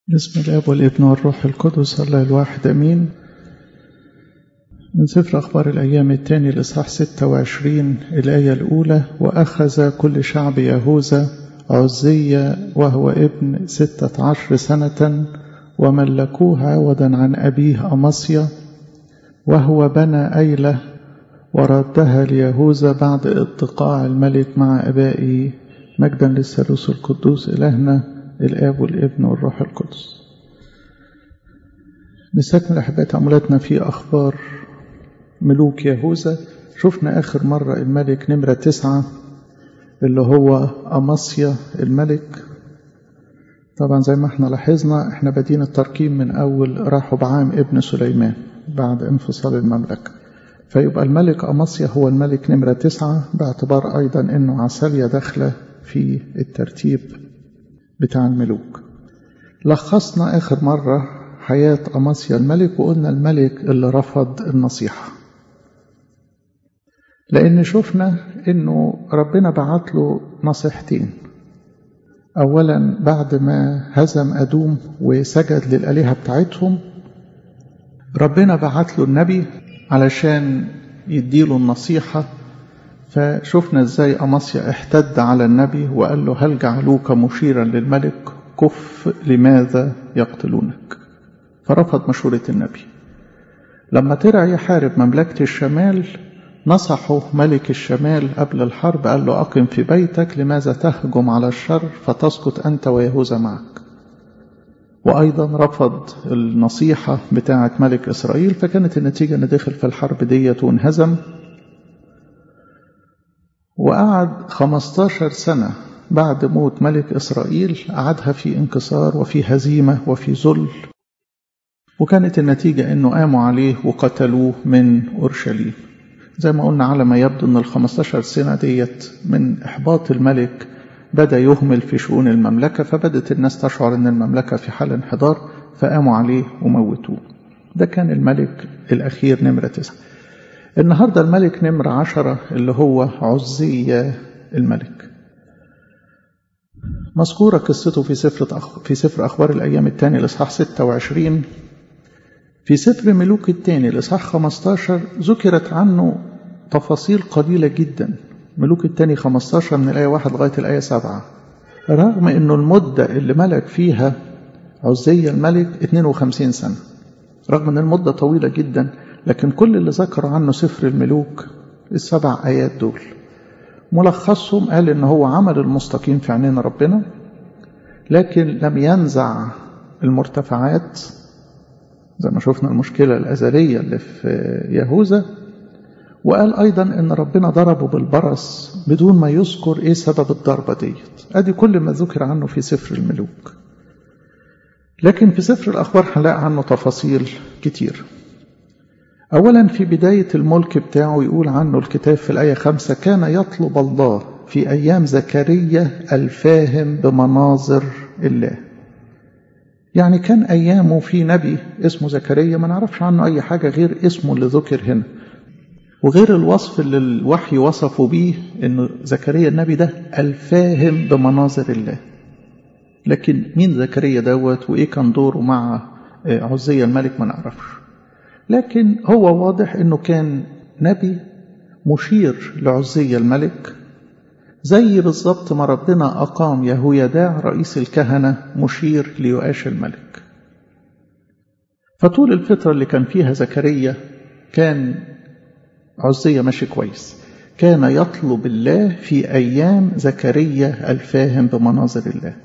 بسم الاب والابن والروح القدس الله الواحد امين من سفر اخبار الايام الثاني الاصحاح 26 الايه الاولى واخذ كل شعب يهوذا عزية وهو ابن ستة عشر سنة وملكوه عوضا عن أبيه أمصيا وهو بنى أيلة وردها ليهوذا بعد اتقاع الملك مع أبائه مجدا للثالوث القدوس إلهنا الآب والابن والروح القدس نستكمل أحباء تأملاتنا في أخبار ملوك يهوذا شفنا آخر مرة الملك نمرة تسعة اللي هو أمصيا الملك طبعا زي ما احنا لاحظنا احنا بادين التركيب من أول راحوا بعام ابن سليمان بعد انفصال المملكة فيبقى الملك أمصيا هو الملك نمرة تسعة باعتبار أيضا أنه عسالية داخلة في الترتيب بتاع الملوك لخصنا آخر مرة حياة أمصيا الملك وقلنا الملك اللي رفض النصيحة لأن شفنا إنه ربنا بعت له نصيحتين أولا بعد ما هزم أدوم وسجد للآلهة بتاعتهم ربنا بعت له النبي علشان يديله النصيحة فشفنا ازاي أمصيا احتد على النبي وقال له هل جعلوك مشيرا للملك كف لماذا يقتلونك فرفض مشورة النبي لما طلع يحارب مملكة الشمال نصحه ملك الشمال قبل الحرب قال له أقم في بيتك لماذا تهجم على الشر فتسقط أنت ويهوذا معك وأيضا رفض النصيحة بتاعة ملك إسرائيل فكانت النتيجة أنه دخل في الحرب ديت وانهزم وقعد 15 سنة بعد موت ملك إسرائيل قعدها في انكسار وفي هزيمة وفي ذل وكانت النتيجة أنه قاموا عليه وقتلوه من أورشليم زي ما قلنا على ما يبدو أن ال 15 سنة ديت من إحباط الملك بدأ يهمل في شؤون المملكة فبدت الناس تشعر أن المملكة في حال انحدار فقاموا عليه وموتوه ده كان الملك الأخير نمرة تسعة النهاردة الملك نمرة عشرة اللي هو عزية الملك مذكورة قصته في سفر في سفر أخبار الأيام الثاني الإصحاح 26 في سفر ملوك الثاني الإصحاح 15 ذكرت عنه تفاصيل قليلة جدا ملوك الثاني 15 من الآية 1 لغاية الآية 7 رغم أنه المدة اللي ملك فيها عزية الملك 52 سنة رغم أن المدة طويلة جدا لكن كل اللي ذكر عنه سفر الملوك السبع آيات دول ملخصهم قال إن هو عمل المستقيم في عينين ربنا لكن لم ينزع المرتفعات زي ما شفنا المشكلة الأزلية اللي في يهوذا وقال أيضا إن ربنا ضربه بالبرص بدون ما يذكر إيه سبب الضربة ديت أدي كل ما ذكر عنه في سفر الملوك لكن في سفر الأخبار هنلاقي عنه تفاصيل كتير أولا في بداية الملك بتاعه يقول عنه الكتاب في الآية خمسة كان يطلب الله في أيام زكريا الفاهم بمناظر الله يعني كان أيامه في نبي اسمه زكريا ما نعرفش عنه أي حاجة غير اسمه اللي ذكر هنا وغير الوصف اللي الوحي وصفه بيه أنه زكريا النبي ده الفاهم بمناظر الله لكن مين زكريا دوت وإيه كان دوره مع عزية الملك ما نعرفش لكن هو واضح أنه كان نبي مشير لعزية الملك زي بالظبط ما ربنا أقام يهويداع رئيس الكهنة مشير ليؤاش الملك فطول الفترة اللي كان فيها زكريا كان عزية ماشي كويس كان يطلب الله في أيام زكريا الفاهم بمناظر الله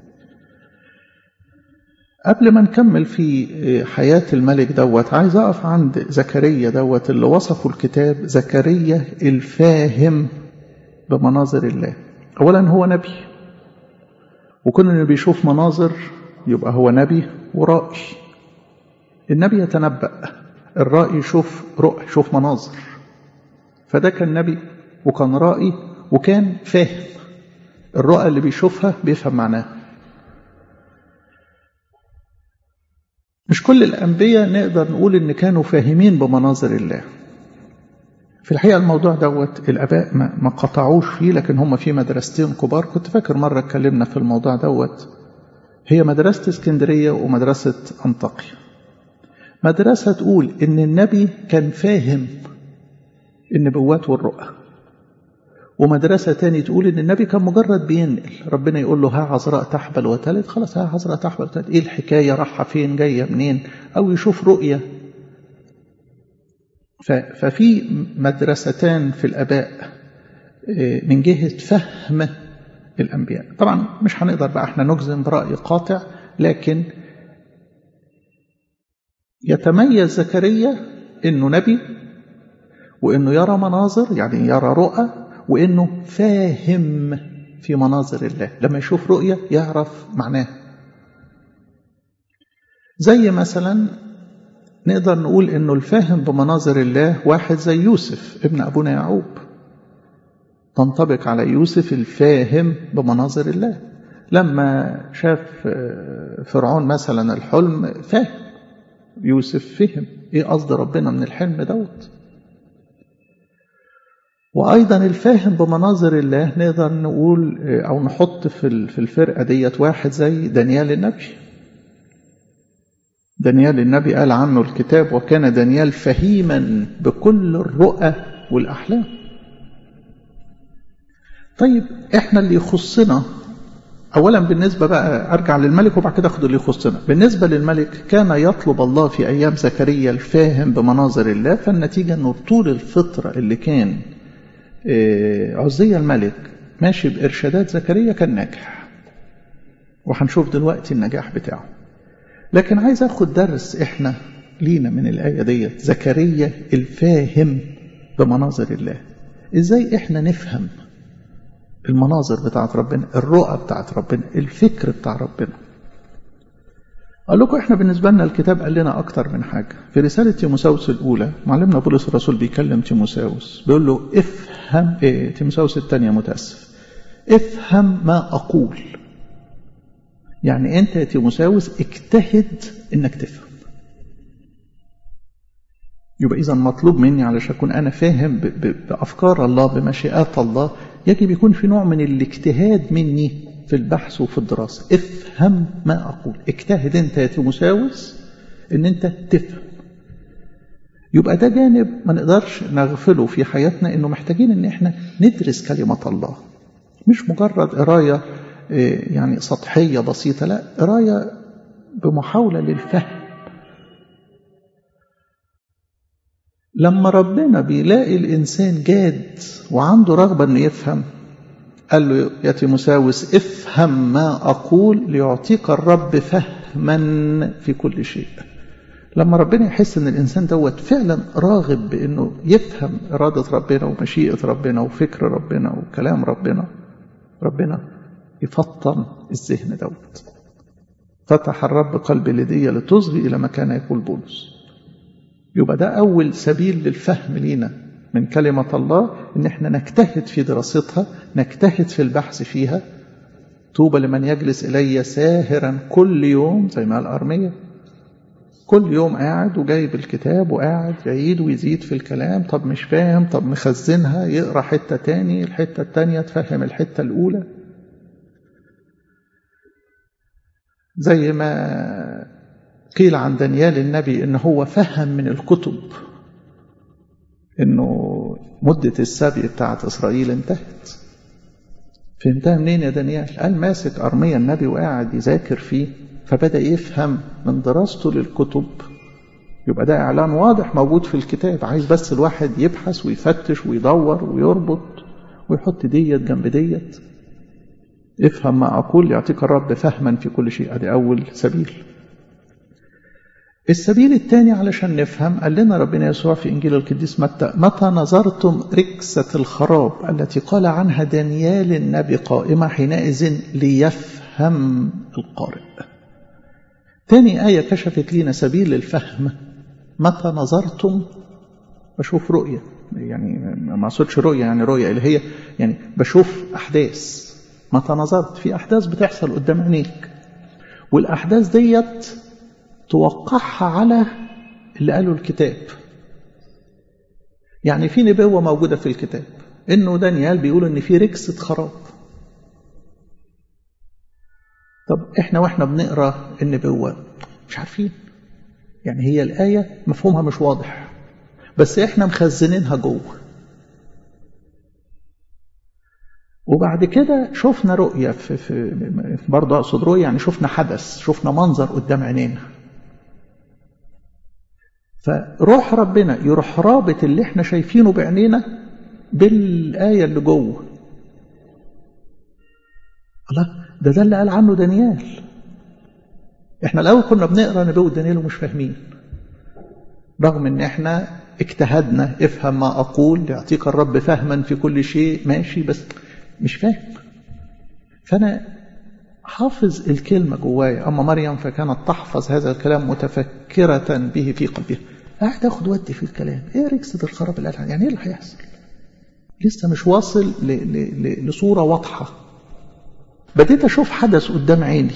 قبل ما نكمل في حياة الملك دوت عايز أقف عند زكريا دوت اللي وصفه الكتاب زكريا الفاهم بمناظر الله أولا هو نبي وكل اللي بيشوف مناظر يبقى هو نبي ورائي النبي يتنبأ الرائي يشوف رؤى يشوف مناظر فده كان نبي وكان رائي وكان فاهم الرؤى اللي بيشوفها بيفهم معناها مش كل الأنبياء نقدر نقول إن كانوا فاهمين بمناظر الله في الحقيقة الموضوع دوت الآباء ما قطعوش فيه لكن هم في مدرستين كبار كنت فاكر مرة اتكلمنا في الموضوع دوت هي مدرسة اسكندرية ومدرسة أنطاكيا مدرسة تقول إن النبي كان فاهم النبوات والرؤى ومدرسة تاني تقول إن النبي كان مجرد بينقل ربنا يقول له ها عذراء تحبل وتلد خلاص ها عذراء تحبل وتلد إيه الحكاية رايحة فين جاية منين أو يشوف رؤية ففي مدرستان في الآباء من جهة فهم الأنبياء طبعا مش هنقدر بقى احنا نجزم برأي قاطع لكن يتميز زكريا انه نبي وانه يرى مناظر يعني يرى رؤى وانه فاهم في مناظر الله لما يشوف رؤية يعرف معناها زي مثلا نقدر نقول انه الفاهم بمناظر الله واحد زي يوسف ابن ابونا يعقوب تنطبق على يوسف الفاهم بمناظر الله لما شاف فرعون مثلا الحلم فاهم يوسف فهم ايه قصد ربنا من الحلم دوت وايضا الفاهم بمناظر الله نقدر نقول او نحط في في الفرقه ديت واحد زي دانيال النبي دانيال النبي قال عنه الكتاب وكان دانيال فهيما بكل الرؤى والاحلام طيب احنا اللي يخصنا اولا بالنسبه بقى ارجع للملك وبعد كده اخد اللي يخصنا بالنسبه للملك كان يطلب الله في ايام زكريا الفاهم بمناظر الله فالنتيجه انه طول الفتره اللي كان عزية الملك ماشي بارشادات زكريا كان ناجح وهنشوف دلوقتي النجاح بتاعه لكن عايز اخد درس احنا لينا من الايه ديت زكريا الفاهم بمناظر الله ازاي احنا نفهم المناظر بتاعت ربنا الرؤى بتاعت ربنا الفكر بتاع ربنا قال لكم احنا بالنسبة لنا الكتاب قال لنا أكتر من حاجة في رسالة تيموساوس الأولى معلمنا بولس الرسول بيكلم تيموساوس بيقول له افهم ايه تيموساوس الثانية متأسف افهم ما أقول يعني أنت يا تيموساوس اجتهد إنك تفهم يبقى إذا مطلوب مني علشان أكون أنا فاهم بأفكار الله بمشيئات الله يجب يكون في نوع من الاجتهاد مني في البحث وفي الدراسة افهم ما أقول اجتهد أنت يا تيموساوس أن أنت تفهم يبقى ده جانب ما نقدرش نغفله في حياتنا أنه محتاجين أن احنا ندرس كلمة الله مش مجرد قراية يعني سطحية بسيطة لا قراية بمحاولة للفهم لما ربنا بيلاقي الإنسان جاد وعنده رغبة أنه يفهم قال له يا تيموساوس افهم ما أقول ليعطيك الرب فهما في كل شيء لما ربنا يحس ان الانسان دوت فعلا راغب بانه يفهم اراده ربنا ومشيئه ربنا وفكر ربنا وكلام ربنا ربنا يفطن الذهن دوت فتح الرب قلب لدي لتصغي الى ما كان يقول بولس يبقى ده اول سبيل للفهم لينا من كلمة الله إن إحنا نجتهد في دراستها نجتهد في البحث فيها طوبى لمن يجلس إلي ساهرا كل يوم زي ما قال أرمية كل يوم قاعد وجايب الكتاب وقاعد يعيد ويزيد في الكلام طب مش فاهم طب مخزنها يقرأ حتة تاني الحتة التانية تفهم الحتة الأولى زي ما قيل عن دانيال النبي إن هو فهم من الكتب انه مدة السبي بتاعت اسرائيل انتهت فهمتها منين يا دانيال قال ماسك ارميا النبي وقاعد يذاكر فيه فبدأ يفهم من دراسته للكتب يبقى ده اعلان واضح موجود في الكتاب عايز بس الواحد يبحث ويفتش ويدور ويربط ويحط ديت جنب ديت افهم ما اقول يعطيك الرب فهما في كل شيء ادي اول سبيل السبيل الثاني علشان نفهم قال لنا ربنا يسوع في إنجيل القديس متى متى نظرتم ركسة الخراب التي قال عنها دانيال النبي قائمة حينئذ ليفهم القارئ تاني آية كشفت لنا سبيل الفهم متى نظرتم بشوف رؤية يعني ما أقصدش رؤية يعني رؤية اللي هي يعني بشوف أحداث متى نظرت في أحداث بتحصل قدام عينيك والأحداث ديت توقعها على اللي قاله الكتاب يعني في نبوة موجودة في الكتاب انه دانيال بيقول ان في ركسة خراب طب احنا واحنا بنقرا النبوة مش عارفين يعني هي الآية مفهومها مش واضح بس احنا مخزنينها جوه وبعد كده شفنا رؤية في, في برضه أقصد رؤية يعني شفنا حدث شفنا منظر قدام عينينا فروح ربنا يروح رابط اللي احنا شايفينه بعينينا بالآية اللي جوه الله ده ده اللي قال عنه دانيال احنا الأول كنا بنقرأ نبوة دانيال ومش فاهمين رغم ان احنا اجتهدنا افهم ما أقول يعطيك الرب فهما في كل شيء ماشي بس مش فاهم فأنا حافظ الكلمة جوايا أما مريم فكانت تحفظ هذا الكلام متفكرة به في قلبها قاعد أخد ودي في الكلام إيه ركسة الخراب اللي قالها يعني إيه اللي هيحصل لسه مش واصل ل... ل... ل... لصورة واضحة بديت أشوف حدث قدام عيني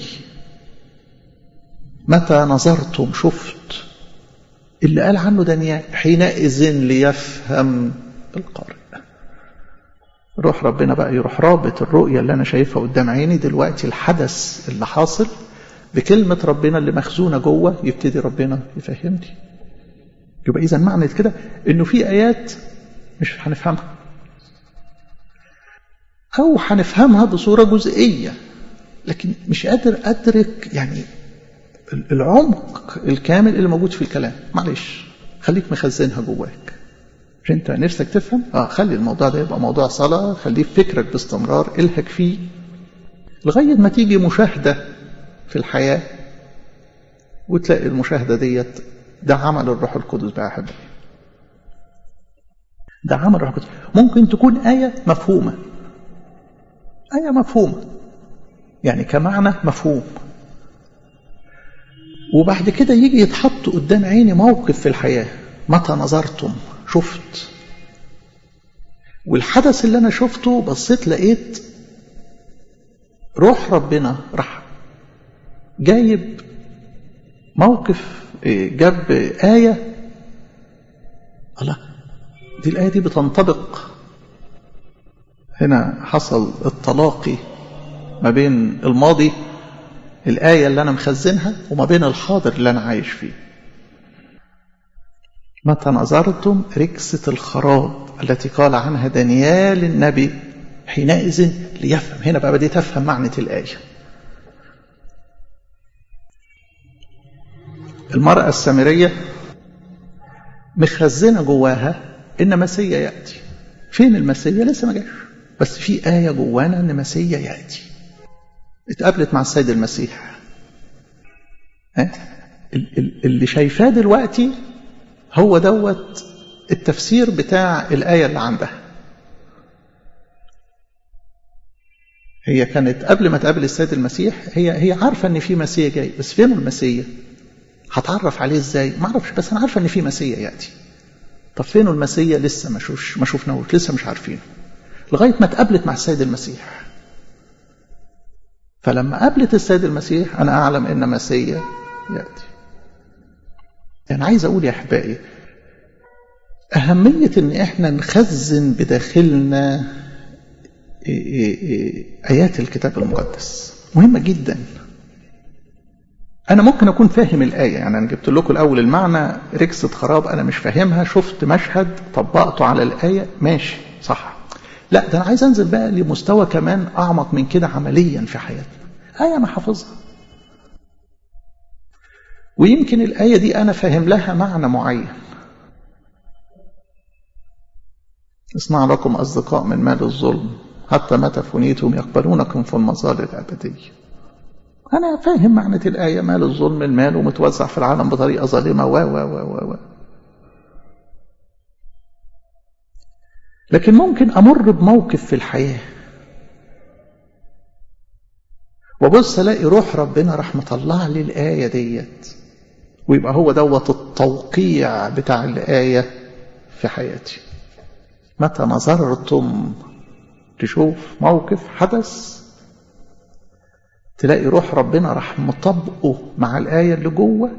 متى نظرتم شفت اللي قال عنه دانيال حينئذ ليفهم القارئ روح ربنا بقى يروح رابط الرؤية اللي أنا شايفها قدام عيني دلوقتي الحدث اللي حاصل بكلمة ربنا اللي مخزونة جوه يبتدي ربنا يفهمني يبقى إذا معنى كده إنه في آيات مش هنفهمها أو هنفهمها بصورة جزئية لكن مش قادر أدرك يعني العمق الكامل اللي موجود في الكلام معلش خليك مخزنها جواك مش انت نفسك تفهم اه خلي الموضوع ده يبقى موضوع صلاة خليه في فكرك باستمرار الهك فيه لغاية ما تيجي مشاهدة في الحياة وتلاقي المشاهدة ديت ده عمل الروح القدس بقى أحبائي ده عمل الروح القدس ممكن تكون آية مفهومة آية مفهومة يعني كمعنى مفهوم وبعد كده يجي يتحط قدام عيني موقف في الحياة متى نظرتم شفت والحدث اللي أنا شفته بصيت لقيت روح ربنا راح جايب موقف جاب آية الله دي الآية دي بتنطبق هنا حصل التلاقي ما بين الماضي الآية اللي أنا مخزنها وما بين الحاضر اللي أنا عايش فيه متى نظرتم ركسة الخراب التي قال عنها دانيال النبي حينئذ ليفهم هنا بقى بديت أفهم معنى الآية المرأة السامرية مخزنة جواها إن مسيا يأتي فين المسيا لسه ما جاش بس في آية جوانا إن مسيا يأتي اتقابلت مع السيد المسيح اللي شايفاه دلوقتي هو دوت التفسير بتاع الآية اللي عندها هي كانت قبل ما تقابل السيد المسيح هي هي عارفة ان في مسيح جاي بس فين المسيح هتعرف عليه ازاي ما اعرفش بس انا عارفة ان في مسيح ياتي طب فين المسيح لسه ما شوش ما شفناهوش لسه مش عارفينه لغايه ما اتقابلت مع السيد المسيح فلما قابلت السيد المسيح انا اعلم ان مسيح ياتي يعني عايز اقول يا احبائي اهميه ان احنا نخزن بداخلنا ايات الكتاب المقدس مهمه جدا انا ممكن اكون فاهم الايه يعني انا جبت لكم الاول المعنى ركسه خراب انا مش فاهمها شفت مشهد طبقته على الايه ماشي صح لا ده انا عايز انزل بقى لمستوى كمان اعمق من كده عمليا في حياتنا ايه انا حافظها ويمكن الايه دي انا فاهم لها معنى معين اصنع لكم اصدقاء من مال الظلم حتى متى فنيتم يقبلونكم في المظال الابديه أنا فاهم معنى الآية مال الظلم المال ومتوزع في العالم بطريقة ظالمة و و و و لكن ممكن أمر بموقف في الحياة وبص ألاقي روح ربنا راح مطلع لي الآية ديت ويبقى هو دوت التوقيع بتاع الآية في حياتي متى نظرتم تشوف موقف حدث تلاقي روح ربنا راح مطبقه مع الآية اللي جوه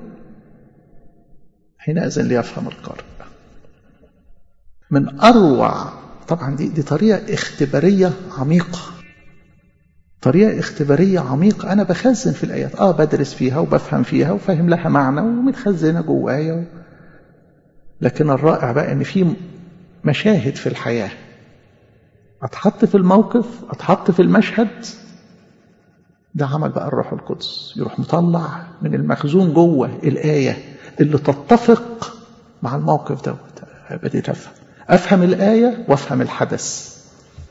حينئذ ليفهم القارئ من أروع طبعا دي, دي طريقة اختبارية عميقة طريقة اختبارية عميقة أنا بخزن في الآيات آه بدرس فيها وبفهم فيها وفاهم لها معنى ومتخزنة جوايا لكن الرائع بقى إن في مشاهد في الحياة أتحط في الموقف أتحط في المشهد ده عمل بقى الروح القدس يروح مطلع من المخزون جوه الآية اللي تتفق مع الموقف دوت بديت أفهم أفهم الآية وأفهم الحدث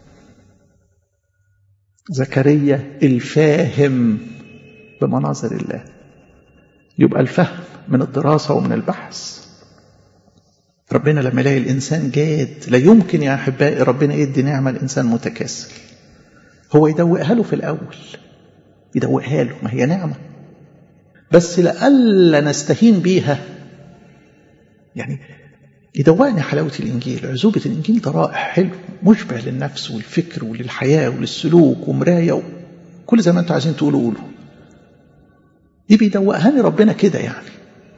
زكريا الفاهم بمناظر الله يبقى الفهم من الدراسة ومن البحث ربنا لما يلاقي الإنسان جاد لا يمكن يا أحبائي ربنا يدي نعمة الإنسان متكاسل هو يدوقها له في الأول يدوقها له ما هي نعمة بس لألا نستهين بيها يعني يدوقني حلاوة الإنجيل عزوبة الإنجيل ده رائع حلو مشبع للنفس والفكر وللحياة وللسلوك ومراية كل زي ما أنتوا عايزين تقولوا قولوا دي بيدوقها لي ربنا كده يعني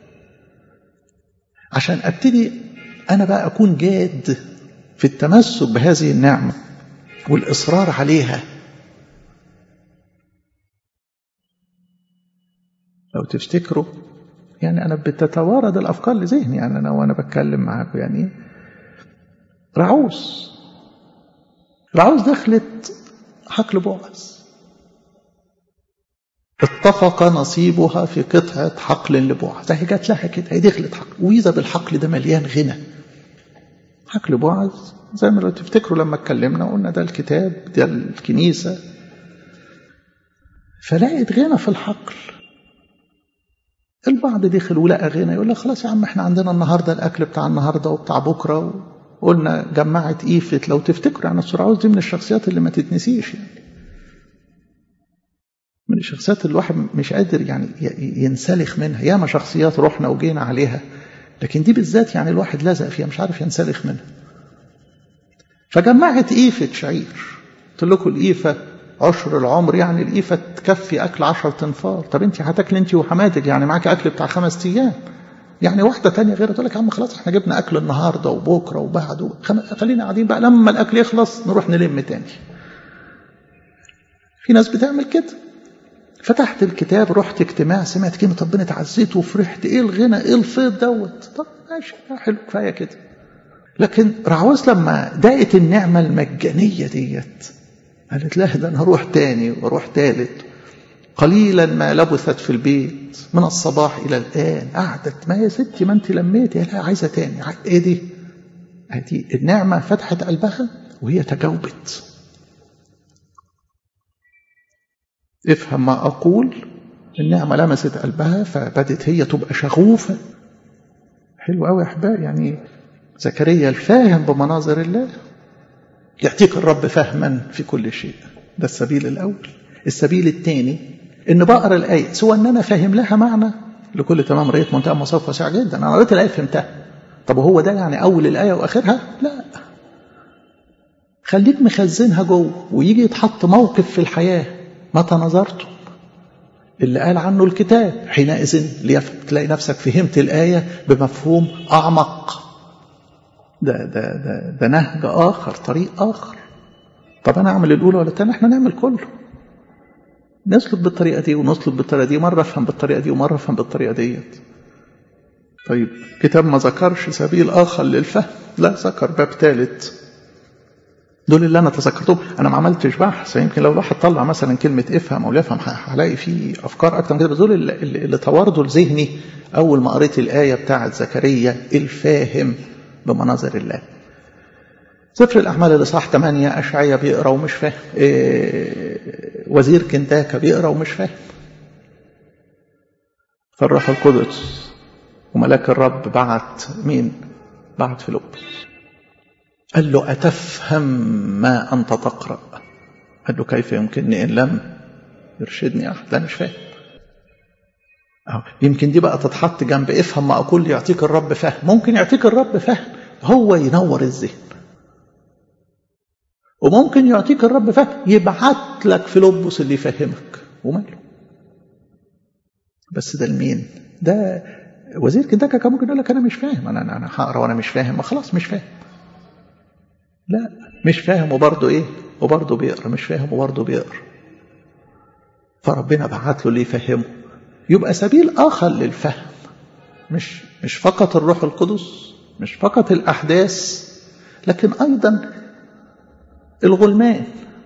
عشان أبتدي أنا بقى أكون جاد في التمسك بهذه النعمة والإصرار عليها لو تفتكروا يعني أنا بتتوارد الأفكار لذهني يعني أنا وأنا بتكلم معاكم يعني رعوس رعوس دخلت حقل بوعز اتفق نصيبها في قطعة حقل لبوعز هي جات لها كده هي دخلت حقل وإذا بالحقل ده مليان غنى حقل بوعز زي ما لو تفتكروا لما اتكلمنا قلنا ده الكتاب ده الكنيسة فلقيت غنى في الحقل البعض دخل ولقى غنى يقول لك خلاص يا عم احنا عندنا النهارده الاكل بتاع النهارده وبتاع بكره وقلنا جمعت ايفت لو تفتكروا يعني السرعوز دي من الشخصيات اللي ما تتنسيش يعني من الشخصيات اللي الواحد مش قادر يعني ينسلخ منها ياما شخصيات رحنا وجينا عليها لكن دي بالذات يعني الواحد لزق فيها مش عارف ينسلخ منها فجمعت ايفة شعير قلت لكم الايفة عشر العمر يعني الإيفة تكفي أكل عشر تنفار طب أنت هتاكل أنت وحماتك يعني معاك أكل بتاع خمس أيام يعني واحدة تانية غير تقول لك يا عم خلاص احنا جبنا أكل النهاردة وبكرة وبعده خم... خلينا قاعدين بقى لما الأكل يخلص نروح نلم تاني في ناس بتعمل كده فتحت الكتاب رحت اجتماع سمعت كلمة ربنا اتعزيت وفرحت ايه الغنى ايه الفيض دوت طب ماشي حلو كفاية كده لكن رعوز لما دقت النعمة المجانية ديت قالت لا ده انا هروح تاني واروح تالت قليلا ما لبثت في البيت من الصباح الى الان قعدت ما يا ستي ما انت لميتي لا عايزه تاني ايه دي دي النعمه فتحت قلبها وهي تجاوبت افهم ما اقول النعمه لمست قلبها فبدت هي تبقى شغوفه حلو قوي يا احبائي يعني زكريا الفاهم بمناظر الله يعطيك الرب فهما في كل شيء ده السبيل الأول السبيل الثاني إن بقرا الآية سوى إن أنا فاهم لها معنى لكل تمام رأيت منتهى مصاف واسع جدا أنا قريت الآية فهمتها طب وهو ده يعني أول الآية وآخرها لا خليك مخزنها جوه ويجي يتحط موقف في الحياة متى نظرته اللي قال عنه الكتاب حينئذ ليفهم تلاقي نفسك فهمت الآية بمفهوم أعمق ده ده ده ده نهج آخر طريق آخر طب أنا أعمل الأولى ولا الثانية إحنا نعمل كله نسلك بالطريقة دي ونسلك بالطريقة دي مرة أفهم بالطريقة دي ومرة أفهم بالطريقة ديت طيب كتاب ما ذكرش سبيل آخر للفهم لا ذكر باب ثالث دول اللي أنا تذكرتهم أنا ما عملتش بحث يمكن لو الواحد طلع مثلا كلمة افهم أو يفهم هلاقي فيه أفكار أكتر من كده بس دول اللي, اللي تواردوا لذهني أول ما قريت الآية بتاعت زكريا الفاهم بمناظر الله سفر الأعمال الإصحاح 8 أشعيا بيقرأ ومش فاهم إيه وزير كنتاكا بيقرأ ومش فاهم فالروح القدس وملاك الرب بعت مين بعت فيلبس قال له أتفهم ما أنت تقرأ قال له كيف يمكنني إن لم يرشدني أحد لا مش فاهم أو يمكن دي بقى تتحط جنب افهم ما أقول يعطيك الرب فهم ممكن يعطيك الرب فهم هو ينور الذهن وممكن يعطيك الرب فهم يبعت لك فيلبس اللي يفهمك وماله بس ده لمين ده وزير كنتاكا كان ممكن يقول لك انا مش فاهم انا انا هقرا وانا مش فاهم ما خلاص مش فاهم لا مش فاهم وبرضه ايه وبرضه بيقرا مش فاهم وبرضه بيقرا فربنا بعت له ليفهمه يبقى سبيل آخر للفهم مش مش فقط الروح القدس مش فقط الأحداث لكن أيضا الغلمان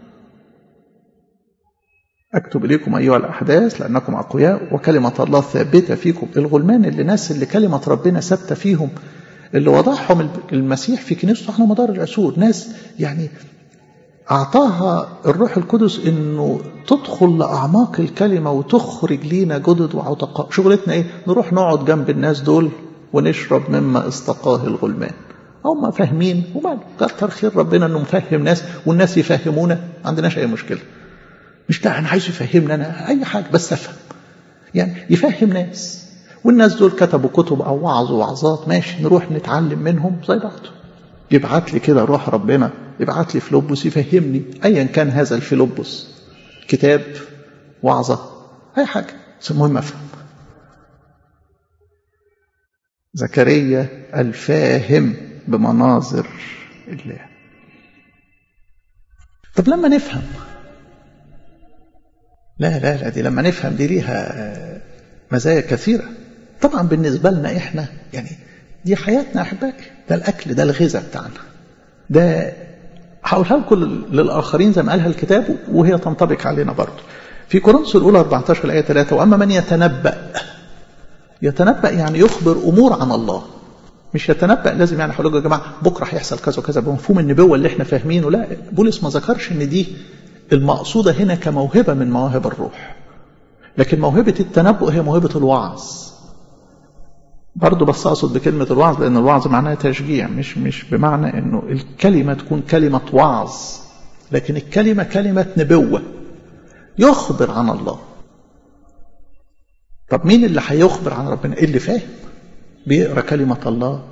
أكتب إليكم أيها الأحداث لأنكم أقوياء وكلمة الله ثابتة فيكم الغلمان اللي ناس اللي كلمة ربنا ثابتة فيهم اللي وضعهم المسيح في كنيسته على مدار العصور ناس يعني أعطاها الروح القدس إنه تدخل لأعماق الكلمة وتخرج لينا جدد وعتقاء شغلتنا إيه؟ نروح نقعد جنب الناس دول ونشرب مما استقاه الغلمان هم فاهمين وما كتر خير ربنا إنه مفهم ناس والناس يفهمونا ما عندناش أي مشكلة مش ده أنا عايز يفهمنا أنا أي حاجة بس أفهم يعني يفهم ناس والناس دول كتبوا كتب أو وعظوا وعظات ماشي نروح نتعلم منهم زي بعض يبعت لي كده روح ربنا يبعت لي فيلبس يفهمني ايا كان هذا الفيلبس كتاب وعظه اي حاجه بس المهم افهم زكريا الفاهم بمناظر الله طب لما نفهم لا لا لا دي لما نفهم دي ليها مزايا كثيره طبعا بالنسبه لنا احنا يعني دي حياتنا احبائي ده الاكل ده الغذاء بتاعنا ده هقولها لكم للاخرين زي ما قالها الكتاب وهي تنطبق علينا برضه في كورنثوس الاولى 14 الايه 3 واما من يتنبأ يتنبأ يعني يخبر امور عن الله مش يتنبأ لازم يعني هقول يا جماعه بكره هيحصل كذا وكذا بمفهوم النبوه اللي احنا فاهمينه لا بولس ما ذكرش ان دي المقصوده هنا كموهبه من مواهب الروح لكن موهبه التنبؤ هي موهبه الوعظ برضه بس اقصد بكلمه الوعظ لان الوعظ معناها تشجيع مش مش بمعنى انه الكلمه تكون كلمه وعظ لكن الكلمه كلمه نبوه يخبر عن الله طب مين اللي هيخبر عن ربنا اللي فاهم بيقرا كلمه الله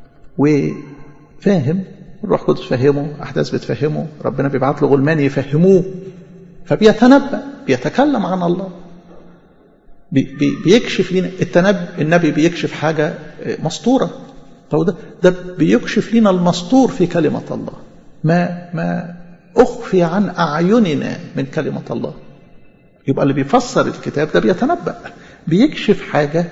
وفاهم الروح القدس فهمه احداث بتفهمه ربنا بيبعت له غلمان يفهموه فبيتنبأ بيتكلم عن الله بي بيكشف لنا التنبي النبي بيكشف حاجة مسطورة فهو ده, ده بيكشف لنا المسطور في كلمة الله ما ما أخفي عن أعيننا من كلمة الله يبقى اللي بيفسر الكتاب ده بيتنبأ بيكشف حاجة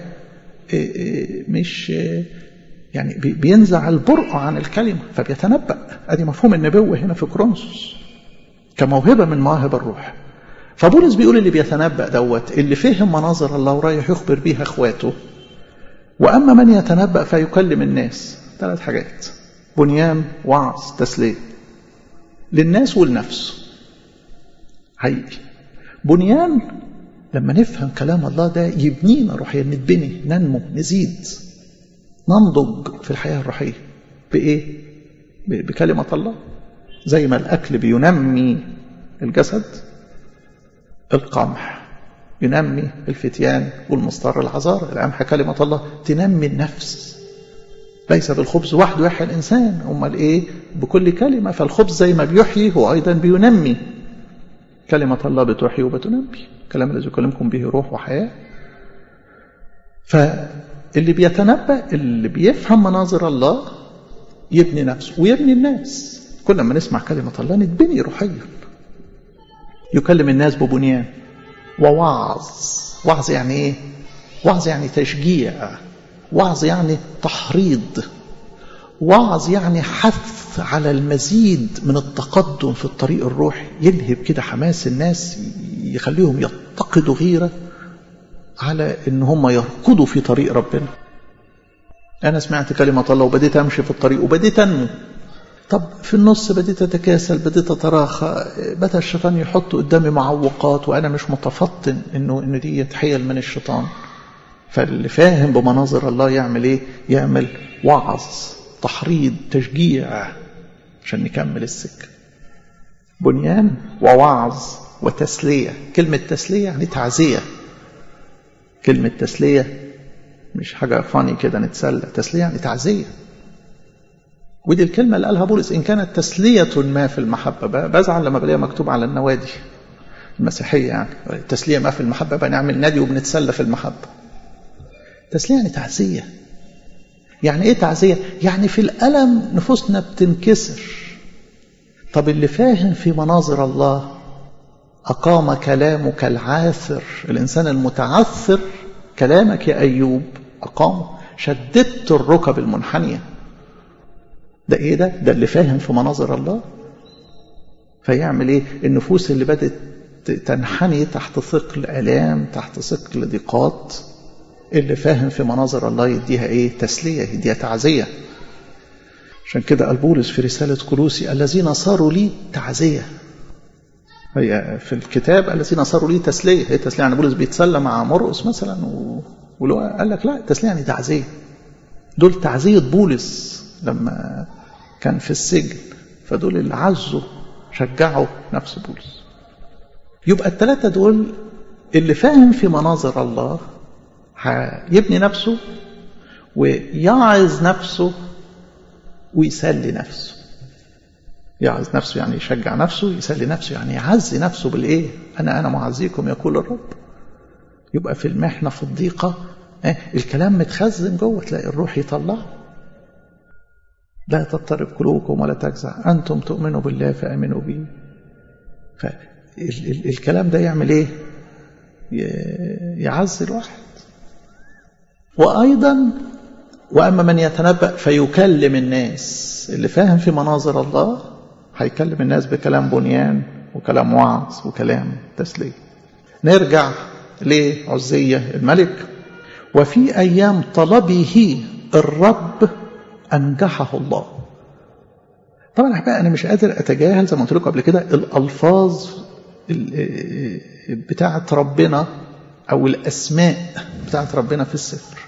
مش يعني بينزع البرء عن الكلمة فبيتنبأ ادي مفهوم النبوة هنا في كرونسوس كموهبة من مواهب الروح فبولس بيقول اللي بيتنبأ دوت اللي فهم مناظر الله ورايح يخبر بيها اخواته واما من يتنبأ فيكلم الناس ثلاث حاجات بنيان وعظ تسليه للناس والنفس حقيقي بنيان لما نفهم كلام الله ده يبنينا روحيا نتبني ننمو نزيد ننضج في الحياة الروحية بإيه؟ بكلمة الله زي ما الأكل بينمي الجسد القمح ينمي الفتيان والمسطر العذار القمح كلمة الله تنمي النفس ليس بالخبز وحده يحيى الإنسان أمال إيه بكل كلمة فالخبز زي ما بيحيي هو أيضا بينمي كلمة الله بتحيي وبتنمي الكلام الذي يكلمكم به روح وحياة فاللي بيتنبأ اللي بيفهم مناظر الله يبني نفسه ويبني الناس كل ما نسمع كلمة الله نتبني روحيا يكلم الناس ببنيان ووعظ وعظ يعني ايه وعظ يعني تشجيع وعظ يعني تحريض وعظ يعني حث على المزيد من التقدم في الطريق الروحي يلهب كده حماس الناس يخليهم يتقدوا غيرة على ان هم يركضوا في طريق ربنا انا سمعت كلمة الله وبديت امشي في الطريق وبديت انمو طب في النص بديت اتكاسل بديت اتراخى بدا الشيطان يحط قدامي معوقات وانا مش متفطن انه ان دي حيل من الشيطان فاللي فاهم بمناظر الله يعمل ايه يعمل وعظ تحريض تشجيع عشان نكمل السكه بنيان ووعظ وتسليه كلمه تسليه يعني تعزيه كلمه تسليه مش حاجه فاني كده نتسلى تسليه يعني تعزيه ودي الكلمة اللي قالها بولس إن كانت تسلية ما في المحبة بزعل لما بلاقيها مكتوب على النوادي المسيحية يعني تسلية ما في المحبة بنعمل نادي وبنتسلى في المحبة تسلية يعني تعزية يعني إيه تعزية؟ يعني في الألم نفوسنا بتنكسر طب اللي فاهم في مناظر الله أقام كلامك العاثر الإنسان المتعثر كلامك يا أيوب أقام شددت الركب المنحنية ده إيه ده؟ ده اللي فاهم في مناظر الله فيعمل إيه؟ النفوس اللي بدأت تنحني تحت ثقل آلام تحت ثقل ضيقات اللي فاهم في مناظر الله يديها إيه؟ تسلية يديها تعزية عشان كده قال بولس في رسالة كلوسي الذين صاروا لي تعزية هي في الكتاب الذين صاروا لي تسلية هي تسلية يعني بولس بيتسلى مع مرقس مثلا و... ولو قال لك لا تسلية يعني تعزية دول تعزية بولس لما كان في السجن فدول اللي عزوا شجعوا نفس بولس يبقى الثلاثة دول اللي فاهم في مناظر الله هيبني نفسه ويعظ نفسه ويسلي نفسه يعظ نفسه يعني يشجع نفسه يسلي نفسه يعني يعزي نفسه بالايه انا انا معزيكم يقول الرب يبقى في المحنه في الضيقه اه الكلام متخزن جوه تلاقي الروح يطلعه لا تضطرب قلوبكم ولا تجزع انتم تؤمنوا بالله فامنوا بي فالكلام ده يعمل ايه يعزي الواحد وايضا واما من يتنبأ فيكلم الناس اللي فاهم في مناظر الله هيكلم الناس بكلام بنيان وكلام وعظ وكلام تسلية نرجع لعزية الملك وفي أيام طلبه الرب أنجحه الله طبعا بقى أنا مش قادر أتجاهل زي ما قلت لكم قبل كده الألفاظ بتاعة ربنا أو الأسماء بتاعة ربنا في السفر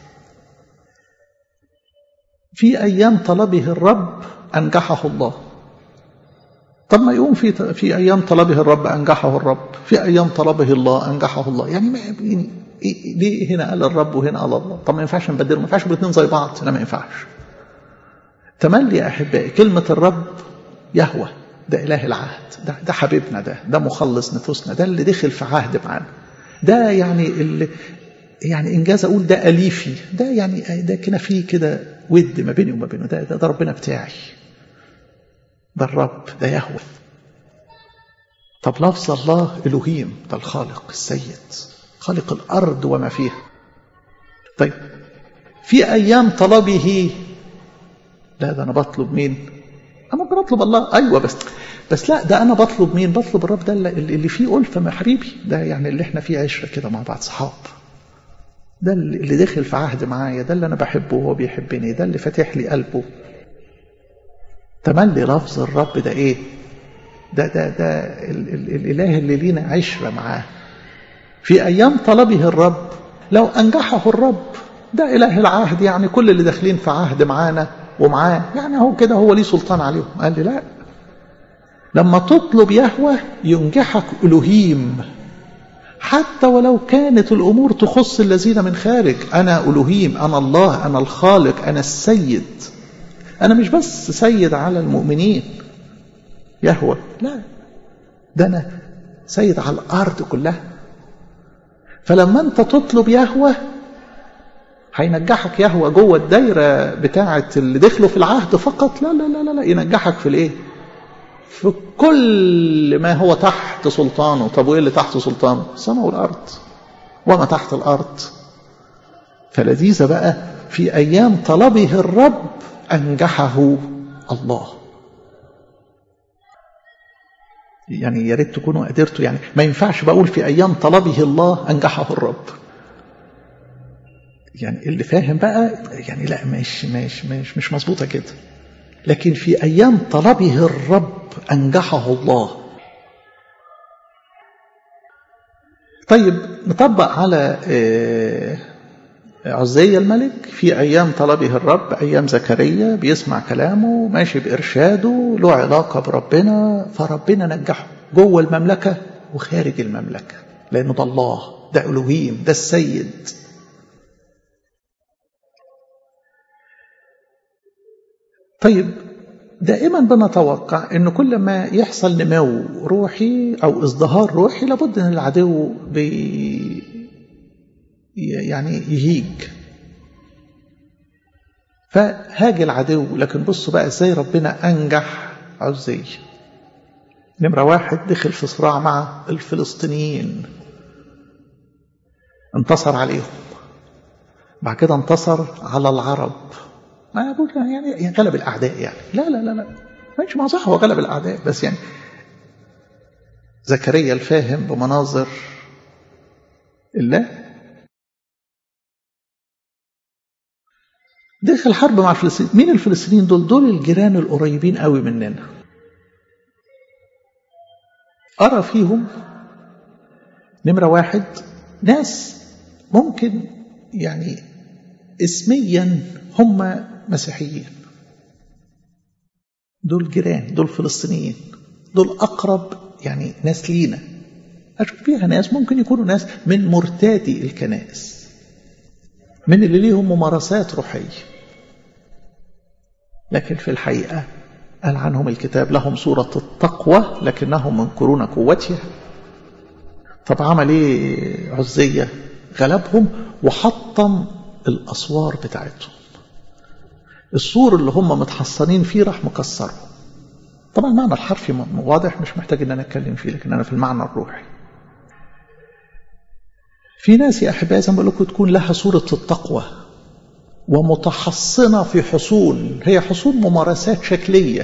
في أيام طلبه الرب أنجحه الله طب ما يقوم في في ايام طلبه الرب انجحه الرب في ايام طلبه الله انجحه الله يعني ما يعني ليه هنا قال الرب وهنا قال الله طب ما ينفعش نبدلهم ما ينفعش الاثنين زي بعض لا ما ينفعش تملي يا احبائي كلمه الرب يهوى ده اله العهد ده ده حبيبنا ده ده مخلص نفوسنا ده اللي دخل في عهد معانا ده يعني اللي يعني انجاز اقول ده اليفي ده يعني ده كده فيه كده ود ما بيني وما بينه ده, ده ده ربنا بتاعي ده الرب ده يهوى طب لفظ الله الوهيم ده الخالق السيد خالق الارض وما فيها طيب في ايام طلبه لا ده انا بطلب مين انا ممكن اطلب الله ايوه بس بس لا ده انا بطلب مين بطلب الرب ده اللي فيه ألفة مع حبيبي ده يعني اللي احنا فيه عشرة كده مع بعض صحاب ده اللي دخل في عهد معايا ده اللي انا بحبه وهو بيحبني ده اللي فاتح لي قلبه تملي لفظ الرب ده ايه ده ده ده ال ال الاله اللي لينا عشره معاه في ايام طلبه الرب لو انجحه الرب ده اله العهد يعني كل اللي داخلين في عهد معانا ومعاه يعني هو كده هو ليه سلطان عليهم قال لي لا لما تطلب يهوى ينجحك الوهيم حتى ولو كانت الامور تخص الذين من خارج انا الوهيم انا الله انا الخالق انا السيد أنا مش بس سيد على المؤمنين يهوى لا ده أنا سيد على الأرض كلها فلما أنت تطلب يهوى هينجحك يهوى جوه الدايرة بتاعة اللي دخلوا في العهد فقط لا لا لا لا, لا ينجحك في الإيه؟ في كل ما هو تحت سلطانه طب وإيه اللي تحت سلطانه؟ السماء والأرض وما تحت الأرض فلذيذة بقى في أيام طلبه الرب أنجحه الله يعني يا ريت تكونوا قدرتوا يعني ما ينفعش بقول في أيام طلبه الله أنجحه الرب يعني اللي فاهم بقى يعني لا مش مش مش مش مظبوطة كده لكن في أيام طلبه الرب أنجحه الله طيب نطبق على عزية الملك في أيام طلبه الرب أيام زكريا بيسمع كلامه ماشي بإرشاده له علاقة بربنا فربنا نجحه جوه المملكة وخارج المملكة لأنه ده الله ده ألوهيم ده السيد طيب دائما بنتوقع ان كل ما يحصل نمو روحي او ازدهار روحي لابد ان العدو بي يعني يهيج فهاج العدو لكن بصوا بقى ازاي ربنا انجح عزي نمرة واحد دخل في صراع مع الفلسطينيين انتصر عليهم بعد كده انتصر على العرب ما أقول يعني غلب الأعداء يعني لا لا لا لا ماشي ما صح هو غلب الأعداء بس يعني زكريا الفاهم بمناظر الله دخل حرب مع الفلسطينيين مين الفلسطينيين دول دول الجيران القريبين قوي مننا أرى فيهم نمرة واحد ناس ممكن يعني اسميا هم مسيحيين دول جيران دول فلسطينيين دول أقرب يعني ناس لينا أشوف فيها ناس ممكن يكونوا ناس من مرتادي الكنائس من اللي ليهم ممارسات روحية لكن في الحقيقة قال عنهم الكتاب لهم صورة التقوى لكنهم منكرون قوتها طب عمل ايه عزية غلبهم وحطم الأسوار بتاعتهم السور اللي هم متحصنين فيه راح مكسره طبعا المعنى الحرفي واضح مش محتاج ان انا اتكلم فيه لكن انا في المعنى الروحي في ناس يا احبائي زي ما بقول لكم تكون لها صوره التقوى ومتحصنه في حصون هي حصون ممارسات شكليه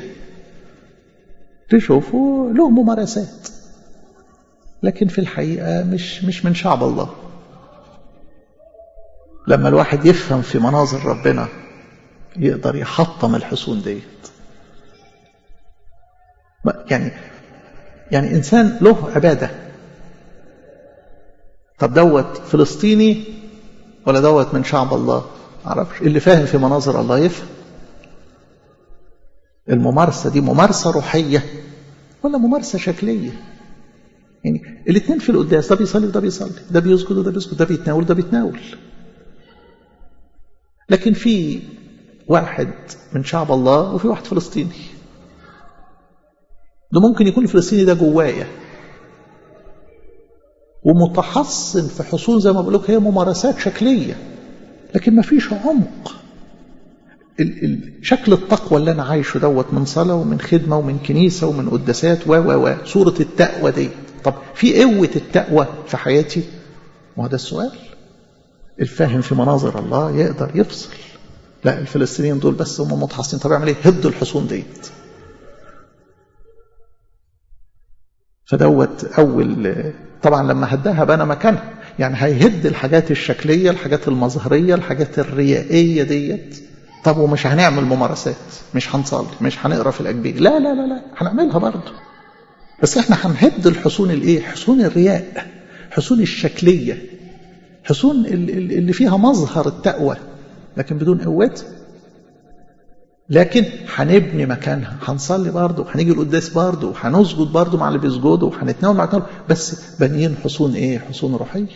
تشوفوا له ممارسات لكن في الحقيقه مش مش من شعب الله لما الواحد يفهم في مناظر ربنا يقدر يحطم الحصون ديت يعني يعني انسان له عباده طب دوت فلسطيني ولا دوت من شعب الله معرفش اللي فاهم في مناظر الله يفهم الممارسة دي ممارسة روحية ولا ممارسة شكلية يعني الاثنين في القداس ده بيصلي وده بيصلي ده بيسجد وده بيسجد ده بيتناول وده بيتناول لكن في واحد من شعب الله وفي واحد فلسطيني ده ممكن يكون الفلسطيني ده جوايا ومتحصن في حصول زي ما بقول لك هي ممارسات شكليه لكن ما فيش عمق شكل التقوى اللي انا عايشه دوت من صلاه ومن خدمه ومن كنيسه ومن قداسات و و و صوره التقوى دي طب في قوه التقوى في حياتي ما هو ده السؤال الفاهم في مناظر الله يقدر يفصل لا الفلسطينيين دول بس هم متحصنين طب يعمل ايه هدوا الحصون ديت فدوت اول طبعا لما هداها بنى مكانها يعني هيهد الحاجات الشكليه الحاجات المظهريه الحاجات الريائيه ديت طب ومش هنعمل ممارسات مش هنصلي مش هنقرا في الاجبيه لا لا لا لا هنعملها برضه بس احنا هنهد الحصون الايه حصون الرياء حصون الشكليه حصون اللي فيها مظهر التقوى لكن بدون قوتها لكن هنبني مكانها هنصلي برضه هنيجي القداس برضه هنسجد برضه مع اللي بيسجدوا وهنتناول مع التناول بس بانيين حصون ايه؟ حصون روحيه.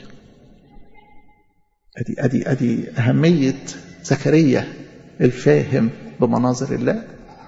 ادي ادي ادي اهميه زكريا الفاهم بمناظر الله.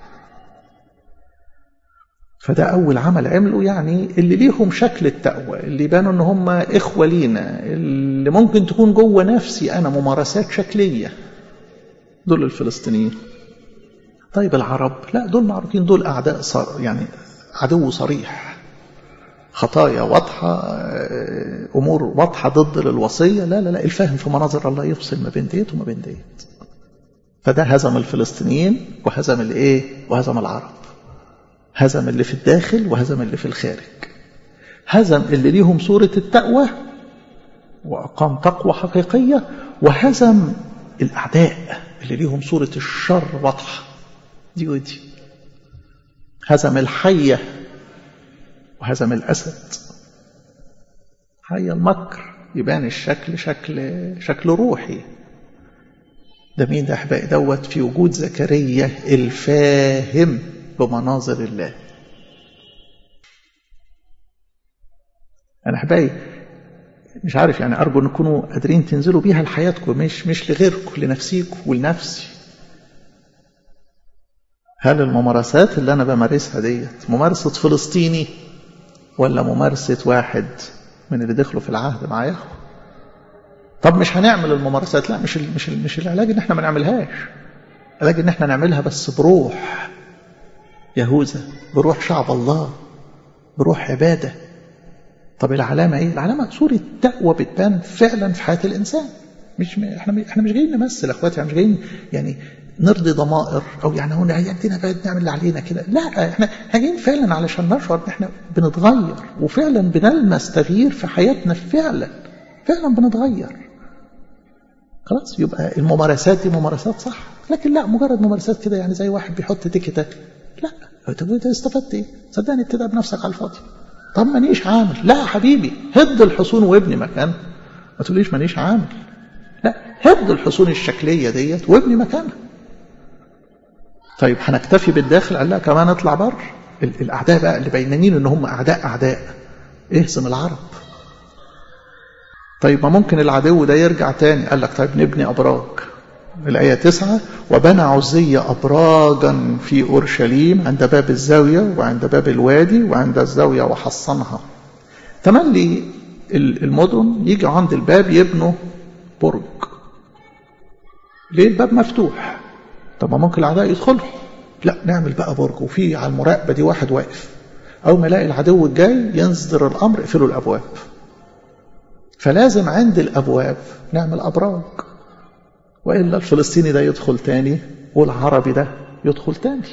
فده أول عمل عمله يعني اللي ليهم شكل التقوى اللي يبانوا إن هم إخوة لينا اللي ممكن تكون جوه نفسي أنا ممارسات شكلية دول الفلسطينيين طيب العرب لا دول معروفين دول أعداء صار يعني عدو صريح خطايا واضحة أمور واضحة ضد للوصية لا لا لا الفهم في مناظر الله يفصل ما بين ديت وما بين ديت فده هزم الفلسطينيين وهزم الايه وهزم العرب هزم اللي في الداخل وهزم اللي في الخارج هزم اللي ليهم صورة التقوى وأقام تقوى حقيقية وهزم الأعداء اللي ليهم صورة الشر واضحة دي ودي هزم الحية وهزم الأسد حية المكر يبان الشكل شكل شكل روحي ده مين ده أحبائي دوت في وجود زكريا الفاهم بمناظر الله أنا أحبائي مش عارف يعني أرجو أن تكونوا قادرين تنزلوا بيها لحياتكم مش مش لغيركم لنفسيكم ولنفسي هل الممارسات اللي أنا بمارسها ديت ممارسة فلسطيني ولا ممارسة واحد من اللي دخلوا في العهد معايا طب مش هنعمل الممارسات لا مش مش مش العلاج ان احنا ما نعملهاش العلاج ان احنا نعملها بس بروح يهوذا بروح شعب الله بروح عبادة طب العلامة ايه العلامة صورة تقوى بتبان فعلا في حياة الإنسان مش م... احنا احنا مش جايين نمثل اخواتي يعني مش جايين يعني نرضي ضمائر او يعني هو عيادتنا بقى نعمل اللي علينا كده لا احنا احنا جايين فعلا علشان نشعر ان احنا بنتغير وفعلا بنلمس تغيير في حياتنا فعلا فعلا بنتغير خلاص يبقى الممارسات دي ممارسات صح لكن لا مجرد ممارسات كده يعني زي واحد بيحط تيكتة لا طب انت استفدت ايه صدقني ابتدى بنفسك على الفاضي طب مانيش عامل لا يا حبيبي هد الحصون وابني مكان ما تقوليش مانيش عامل لا هد الحصون الشكلية ديت وابني مكانها طيب هنكتفي بالداخل قال لا كمان اطلع بره الاعداء بقى اللي بينانين ان هم اعداء اعداء اهزم العرب طيب ما ممكن العدو ده يرجع تاني قال لك طيب نبني ابراج الآية تسعة وبنى عزية أبراجا في أورشليم عند باب الزاوية وعند باب الوادي وعند الزاوية وحصنها تملي المدن يجي عند الباب يبنوا برج ليه الباب مفتوح طب ما ممكن الأعداء يدخلوا لا نعمل بقى برج وفي على المراقبة دي واحد واقف أول ما يلاقي العدو الجاي ينصدر الأمر اقفلوا الأبواب فلازم عند الأبواب نعمل أبراج وإلا الفلسطيني ده يدخل تاني والعربي ده يدخل تاني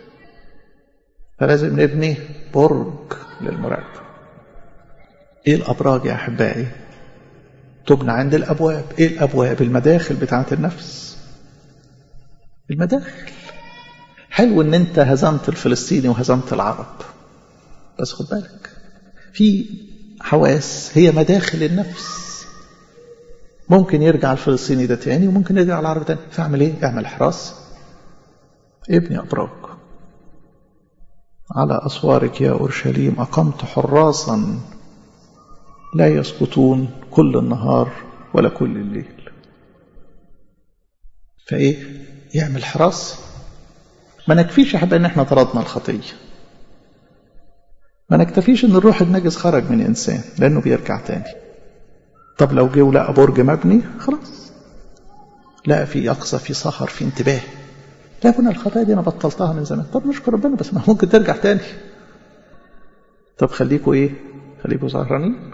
فلازم نبني برج للمراقبة ايه الأبراج يا أحبائي تبنى عند الأبواب ايه الأبواب المداخل بتاعة النفس المداخل حلو ان انت هزمت الفلسطيني وهزمت العرب بس خد بالك في حواس هي مداخل النفس ممكن يرجع الفلسطيني ده تاني وممكن يرجع العرب تاني فاعمل ايه اعمل حراس ابني ابراج على اسوارك يا اورشليم اقمت حراسا لا يسقطون كل النهار ولا كل الليل فايه يعمل حراس ما نكفيش يا حبايبي ان احنا طردنا الخطيه ما نكتفيش ان الروح النجس خرج من انسان لانه بيرجع تاني طب لو جه ولقى برج مبني خلاص لقى في يقظة في سهر في انتباه لا كنا الخطايا دي انا بطلتها من زمان طب نشكر ربنا بس ما ممكن ترجع تاني طب خليكوا ايه خليكوا سهرانين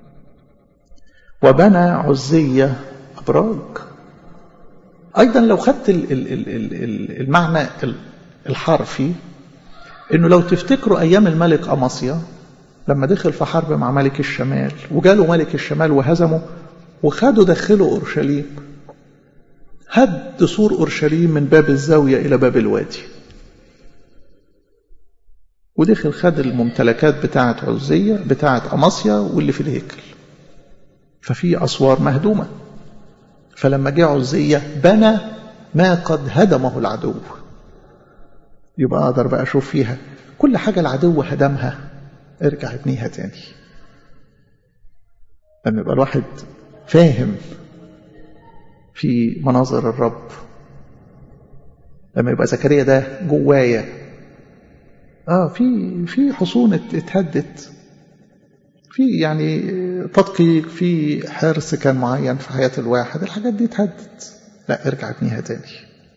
وبنى عزية أبراج أيضا لو خدت المعنى الحرفي انه لو تفتكروا ايام الملك امصيا لما دخل في حرب مع ملك الشمال وجاله ملك الشمال وهزمه وخدوا دخلوا اورشليم هد سور اورشليم من باب الزاويه الى باب الوادي ودخل خد الممتلكات بتاعه عزيه بتاعه امصيا واللي في الهيكل ففي اسوار مهدومه فلما جه عزيه بنى ما قد هدمه العدو يبقى اقدر بقى اشوف فيها كل حاجه العدو هدمها ارجع ابنيها تاني لما يبقى الواحد فاهم في مناظر الرب لما يبقى زكريا ده جوايا اه في في حصون اتهدت في يعني تدقيق في حرص كان معين في حياه الواحد الحاجات دي اتهدت لا ارجع ابنيها تاني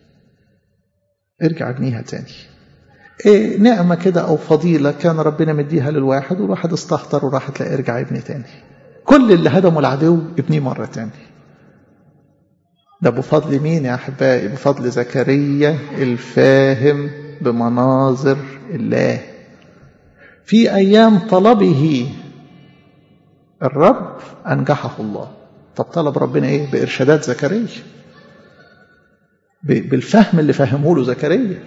ارجع ابنيها تاني إيه نعمة كده أو فضيلة كان ربنا مديها للواحد والواحد استهتر وراح تلاقي ارجع ابني تاني كل اللي هدموا العدو ابنيه مرة تاني ده بفضل مين يا أحبائي بفضل زكريا الفاهم بمناظر الله في أيام طلبه الرب أنجحه الله طب طلب ربنا إيه بإرشادات زكريا بالفهم اللي فهمه له زكريا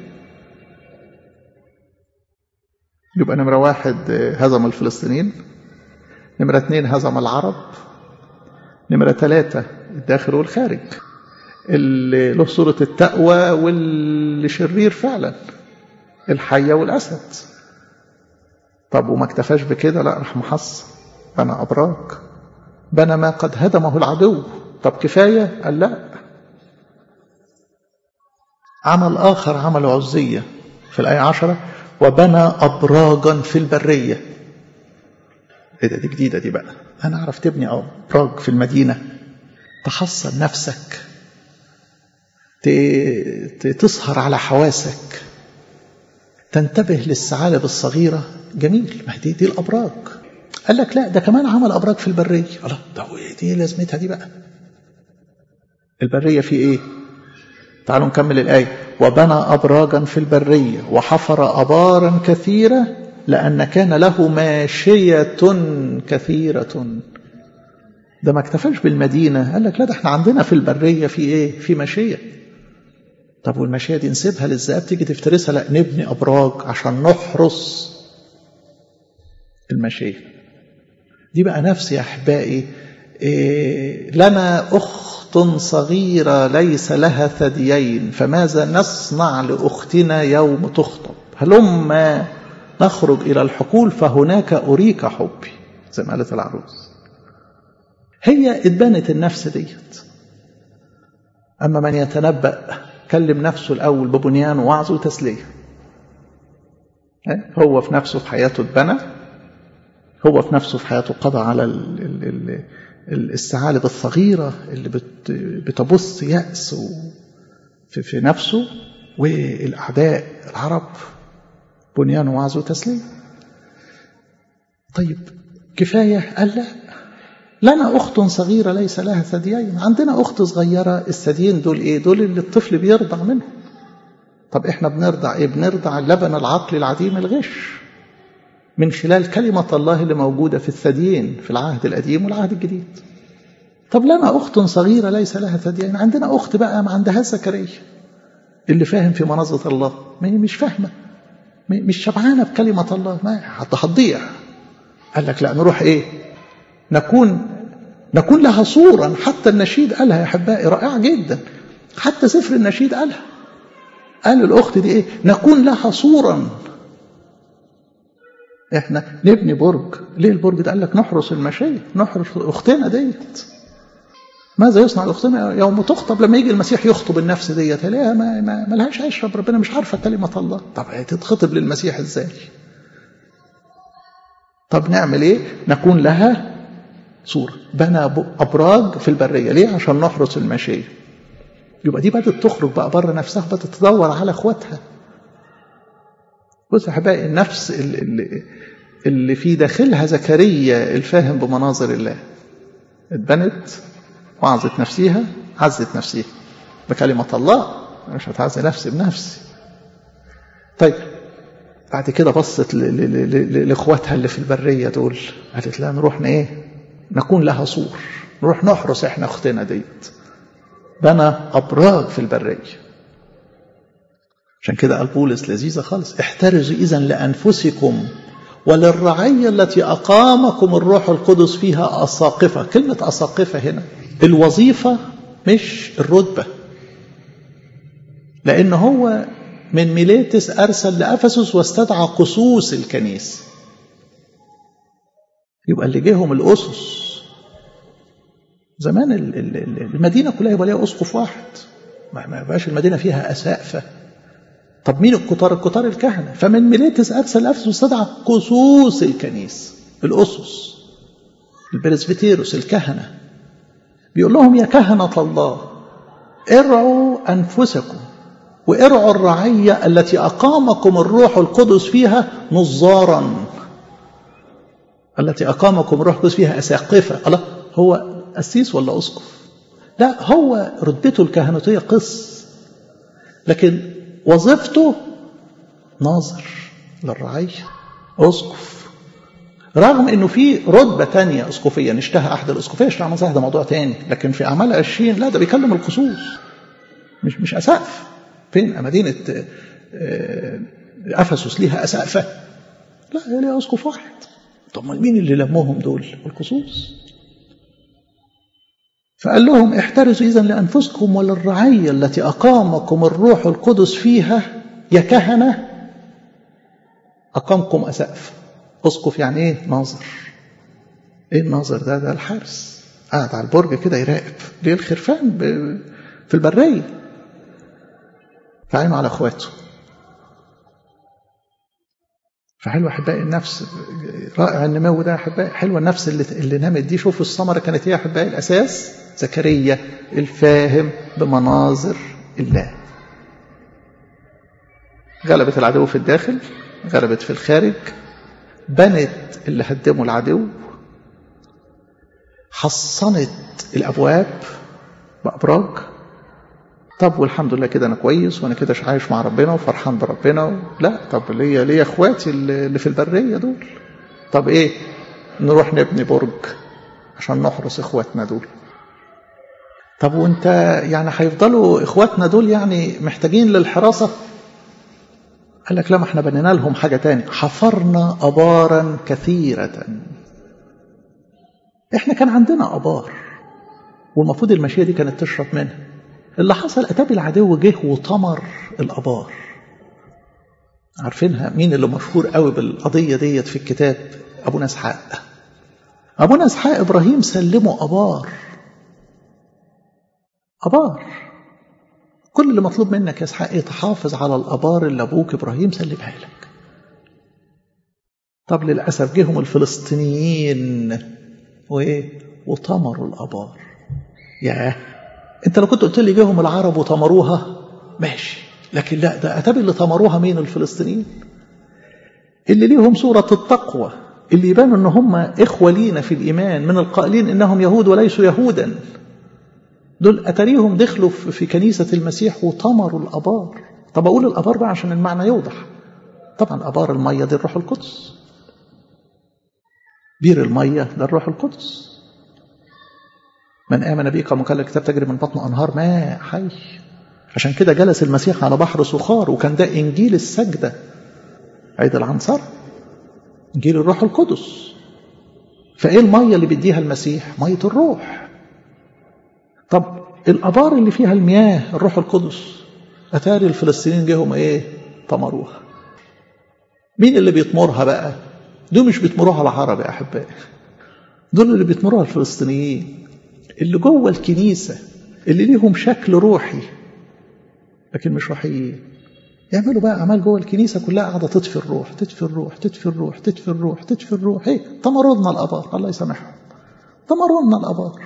يبقى نمرة واحد هزم الفلسطينيين نمرة اثنين هزم العرب نمرة ثلاثة الداخل والخارج اللي له صورة التقوى واللي شرير فعلا الحية والأسد طب وما اكتفاش بكده لا راح محص بنى أبراج بنى ما قد هدمه العدو طب كفاية قال لا عمل آخر عمل عزية في الآية عشرة وبنى أبراجا في البرية ايه ده دي جديدة دي بقى أنا أعرف تبني أبراج في المدينة تحصن نفسك تسهر على حواسك تنتبه للثعالب الصغيرة جميل ما دي, دي الأبراج قال لك لا ده كمان عمل أبراج في البرية الله ده دي لازمتها دي بقى البرية في إيه تعالوا نكمل الآية وبنى أبراجا في البرية وحفر أبارا كثيرة لأن كان له ماشية كثيرة ده ما اكتفاش بالمدينة قال لك لا ده احنا عندنا في البرية في ايه في ماشية طب والماشية دي نسيبها للذئاب تيجي تفترسها لا نبني أبراج عشان نحرس الماشية دي بقى نفس يا أحبائي إيه لنا أخت صغيرة ليس لها ثديين فماذا نصنع لأختنا يوم تخطب هلما نخرج إلى الحقول فهناك أريك حبي زي ما قالت العروس هي اتبنت النفس ديت أما من يتنبأ كلم نفسه الأول ببنيان ووعظ وتسلية هو في نفسه في حياته اتبنى هو في نفسه في حياته قضى على الثعالب الصغيرة اللي بتبص يأس في, في نفسه والأعداء العرب بنيان ووعظ وتسلية طيب كفاية قال لا لنا أخت صغيرة ليس لها ثديين عندنا أخت صغيرة الثديين دول إيه دول اللي الطفل بيرضع منهم طب إحنا بنرضع إيه بنرضع اللبن العقلي العديم الغش من خلال كلمة الله اللي موجودة في الثديين في العهد القديم والعهد الجديد طب لنا أخت صغيرة ليس لها ثديين عندنا أخت بقى ما عندها زكريا اللي فاهم في مناظرة الله ما هي مش فاهمة مش شبعانة بكلمة الله ما هتضيع قال لك لا نروح إيه نكون نكون لها صورا حتى النشيد قالها يا أحبائي رائعة جدا حتى سفر النشيد قالها قال الأخت دي إيه نكون لها صورا احنا نبني برج ليه البرج ده قال لك نحرس المشاية نحرس اختنا ديت ماذا يصنع لاختنا يوم تخطب لما يجي المسيح يخطب النفس ديت ليه ما, ما, ما لهاش عشره ربنا مش عارفه كلمه الله طب تتخطب للمسيح ازاي طب نعمل ايه نكون لها صوره بنى ابراج في البريه ليه عشان نحرس المشاية يبقى دي بدات تخرج بقى بره نفسها بدات تدور على اخواتها بص يا احبائي النفس اللي, اللي في داخلها زكريا الفاهم بمناظر الله اتبنت وعظت نفسيها عزت نفسيها بكلمة الله مش هتعزي نفسي بنفسي طيب بعد كده بصت لاخواتها اللي في البريه دول قالت لا نروح ايه نكون لها صور نروح نحرس احنا اختنا ديت بنى ابراج في البريه عشان كده قال بولس لذيذة خالص احترزوا إذا لأنفسكم وللرعية التي أقامكم الروح القدس فيها أساقفة كلمة أساقفة هنا الوظيفة مش الرتبة لأن هو من ميليتس أرسل لأفسس واستدعى قصوص الكنيسة يبقى اللي جيهم الأسس زمان المدينة كلها يبقى ليها أسقف واحد ما يبقاش المدينة فيها أسقفة طب مين الكتار الكتار الكهنة فمن ميليتس أرسل أفسس واستدعى قصوص الكنيسة الأسس البرزبتيروس الكهنة بيقول لهم يا كهنة الله ارعوا أنفسكم وارعوا الرعية التي أقامكم الروح القدس فيها نظارا التي أقامكم الروح القدس فيها أساقفة الله هو أسيس ولا أسقف لا هو ردته الكهنوتية قس لكن وظيفته ناظر للرعية أسقف رغم انه في رتبه تانية اسقفيه نشتهى احد الاسقفيه اشتهى مصالح ده موضوع تاني لكن في اعمال 20 لا ده بيكلم الخصوص مش مش اسقف فين مدينه افسس ليها اسقفه لا هي ليها اسقف واحد طب مين اللي لموهم دول الخصوص فقال لهم احترزوا اذا لانفسكم وللرعيه التي اقامكم الروح القدس فيها يا كهنه اقامكم اسقف اسقف يعني ايه ناظر ايه الناظر ده ده الحارس قاعد على البرج كده يراقب ليه الخرفان في البريه فعينه على اخواته فحلوة أحبائي النفس رائع النمو ده أحبائي حلوة النفس اللي, اللي نامت دي شوفوا الثمرة كانت هي أحبائي الأساس زكريا الفاهم بمناظر الله غلبت العدو في الداخل غلبت في الخارج بنت اللي هدموا العدو حصنت الابواب بابراج طب والحمد لله كده انا كويس وانا كده عايش مع ربنا وفرحان بربنا لا طب ليا ليا اخواتي اللي في البريه دول طب ايه نروح نبني برج عشان نحرس اخواتنا دول طب وانت يعني هيفضلوا اخواتنا دول يعني محتاجين للحراسه قال لك لا ما احنا بنينا لهم حاجه تاني حفرنا ابارا كثيره احنا كان عندنا ابار والمفروض الماشيه دي كانت تشرب منها اللي حصل اتابي العدو جه وطمر الابار عارفينها مين اللي مشهور قوي بالقضيه ديت في الكتاب ابونا اسحاق ابونا اسحاق ابراهيم سلمه ابار ابار كل اللي مطلوب منك يا اسحاق ايه تحافظ على الابار اللي ابوك ابراهيم سلمها لك طب للاسف جيهم الفلسطينيين وايه وطمروا الابار ياه انت لو كنت قلت لي جيهم العرب وطمروها ماشي لكن لا ده اتابي اللي طمروها مين الفلسطينيين اللي ليهم صورة التقوى اللي يبانوا ان هم اخوة لينا في الايمان من القائلين انهم يهود وليسوا يهودا دول اتاريهم دخلوا في كنيسة المسيح وطمروا الابار طب اقول الابار بقى عشان المعنى يوضح طبعا ابار المية دي الروح القدس بير المية ده الروح القدس من آمن بي كما قال الكتاب تجري من بطنه أنهار ماء حي عشان كده جلس المسيح على بحر صخار وكان ده إنجيل السجدة عيد العنصر إنجيل الروح القدس فإيه المية اللي بيديها المسيح مية الروح طب الأبار اللي فيها المياه الروح القدس أتاري الفلسطينيين جيهم إيه طمروها مين اللي بيطمرها بقى دول مش بيطمروها العرب يا أحبائي دول اللي بيطمروها الفلسطينيين اللي جوه الكنيسة اللي ليهم شكل روحي لكن مش روحيين يعملوا بقى أعمال جوه الكنيسة كلها قاعدة تطفي الروح تطفي الروح تطفي الروح تطفي الروح تطفي الروح ايه طمروا لنا الأبار الله يسامحهم طمروا لنا الأبار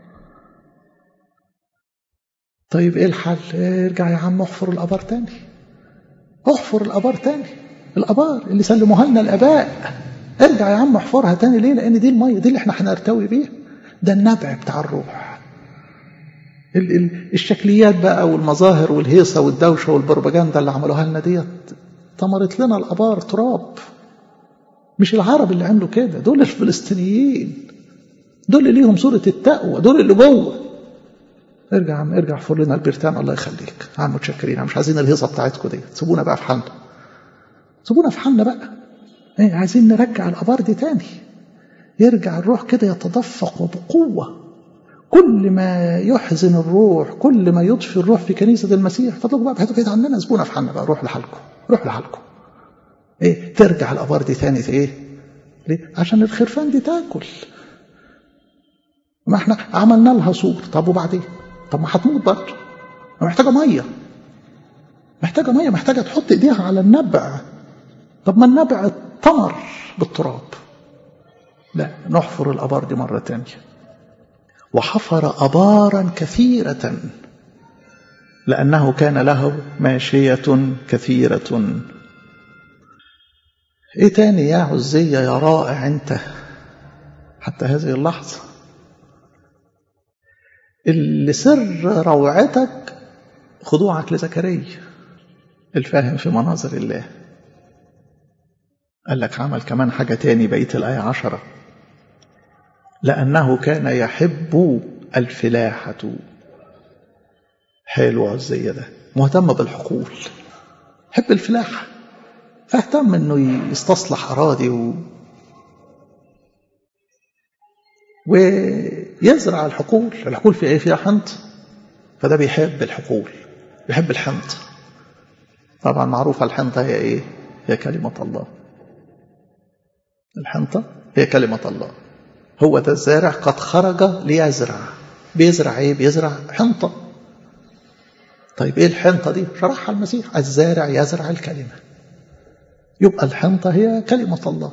طيب ايه الحل إيه ارجع يا عم احفر الأبار تاني احفر الأبار تاني الأبار اللي سلموها لنا الآباء ارجع يا عم احفرها تاني ليه لأن دي المية دي اللي احنا هنرتوي بيها ده النبع بتاع الروح ال ال الشكليات بقى والمظاهر والهيصة والدوشة والبروباجندا اللي عملوها لنا ديت طمرت لنا الأبار تراب مش العرب اللي عملوا كده دول الفلسطينيين دول اللي ليهم صورة التقوى دول اللي جوه ارجع عم ارجع فور لنا البرتان الله يخليك عم متشكرين مش عايزين الهيصة بتاعتكم دي سيبونا بقى في حالنا سيبونا في حالنا بقى ايه عايزين نرجع الأبار دي تاني يرجع الروح كده يتدفق وبقوة كل ما يحزن الروح كل ما يطفي الروح في كنيسة المسيح فضلوا بقى بحيث كده عننا زبونا في حالنا بقى روح لحالكم روح لحالكم ايه ترجع الابار دي تاني ايه ليه عشان الخرفان دي تاكل ما احنا عملنا لها سور طب وبعدين طب ما هتموت برضه محتاجه ميه محتاجه ميه محتاجه تحط ايديها على النبع طب ما النبع اتطمر بالتراب لا نحفر الابار دي مره تانيه وحفر ابارا كثيره لانه كان له ماشيه كثيره ايه تاني يا عزية يا رائع انت حتى هذه اللحظة اللي سر روعتك خضوعك لزكريا الفاهم في مناظر الله قال لك عمل كمان حاجة تاني بقية الآية عشرة لأنه كان يحب الفلاحة حلو عزية ده مهتم بالحقول حب الفلاحة فاهتم انه يستصلح اراضي و... ويزرع الحقول الحقول في ايه فيها حنط فده بيحب الحقول بيحب الحنط طبعا معروفه الحنطه هي ايه هي كلمه الله الحنطه هي كلمه الله هو ده الزارع قد خرج ليزرع بيزرع ايه بيزرع حنطه طيب ايه الحنطه دي شرحها المسيح الزارع يزرع الكلمه يبقى الحنطة هي كلمة الله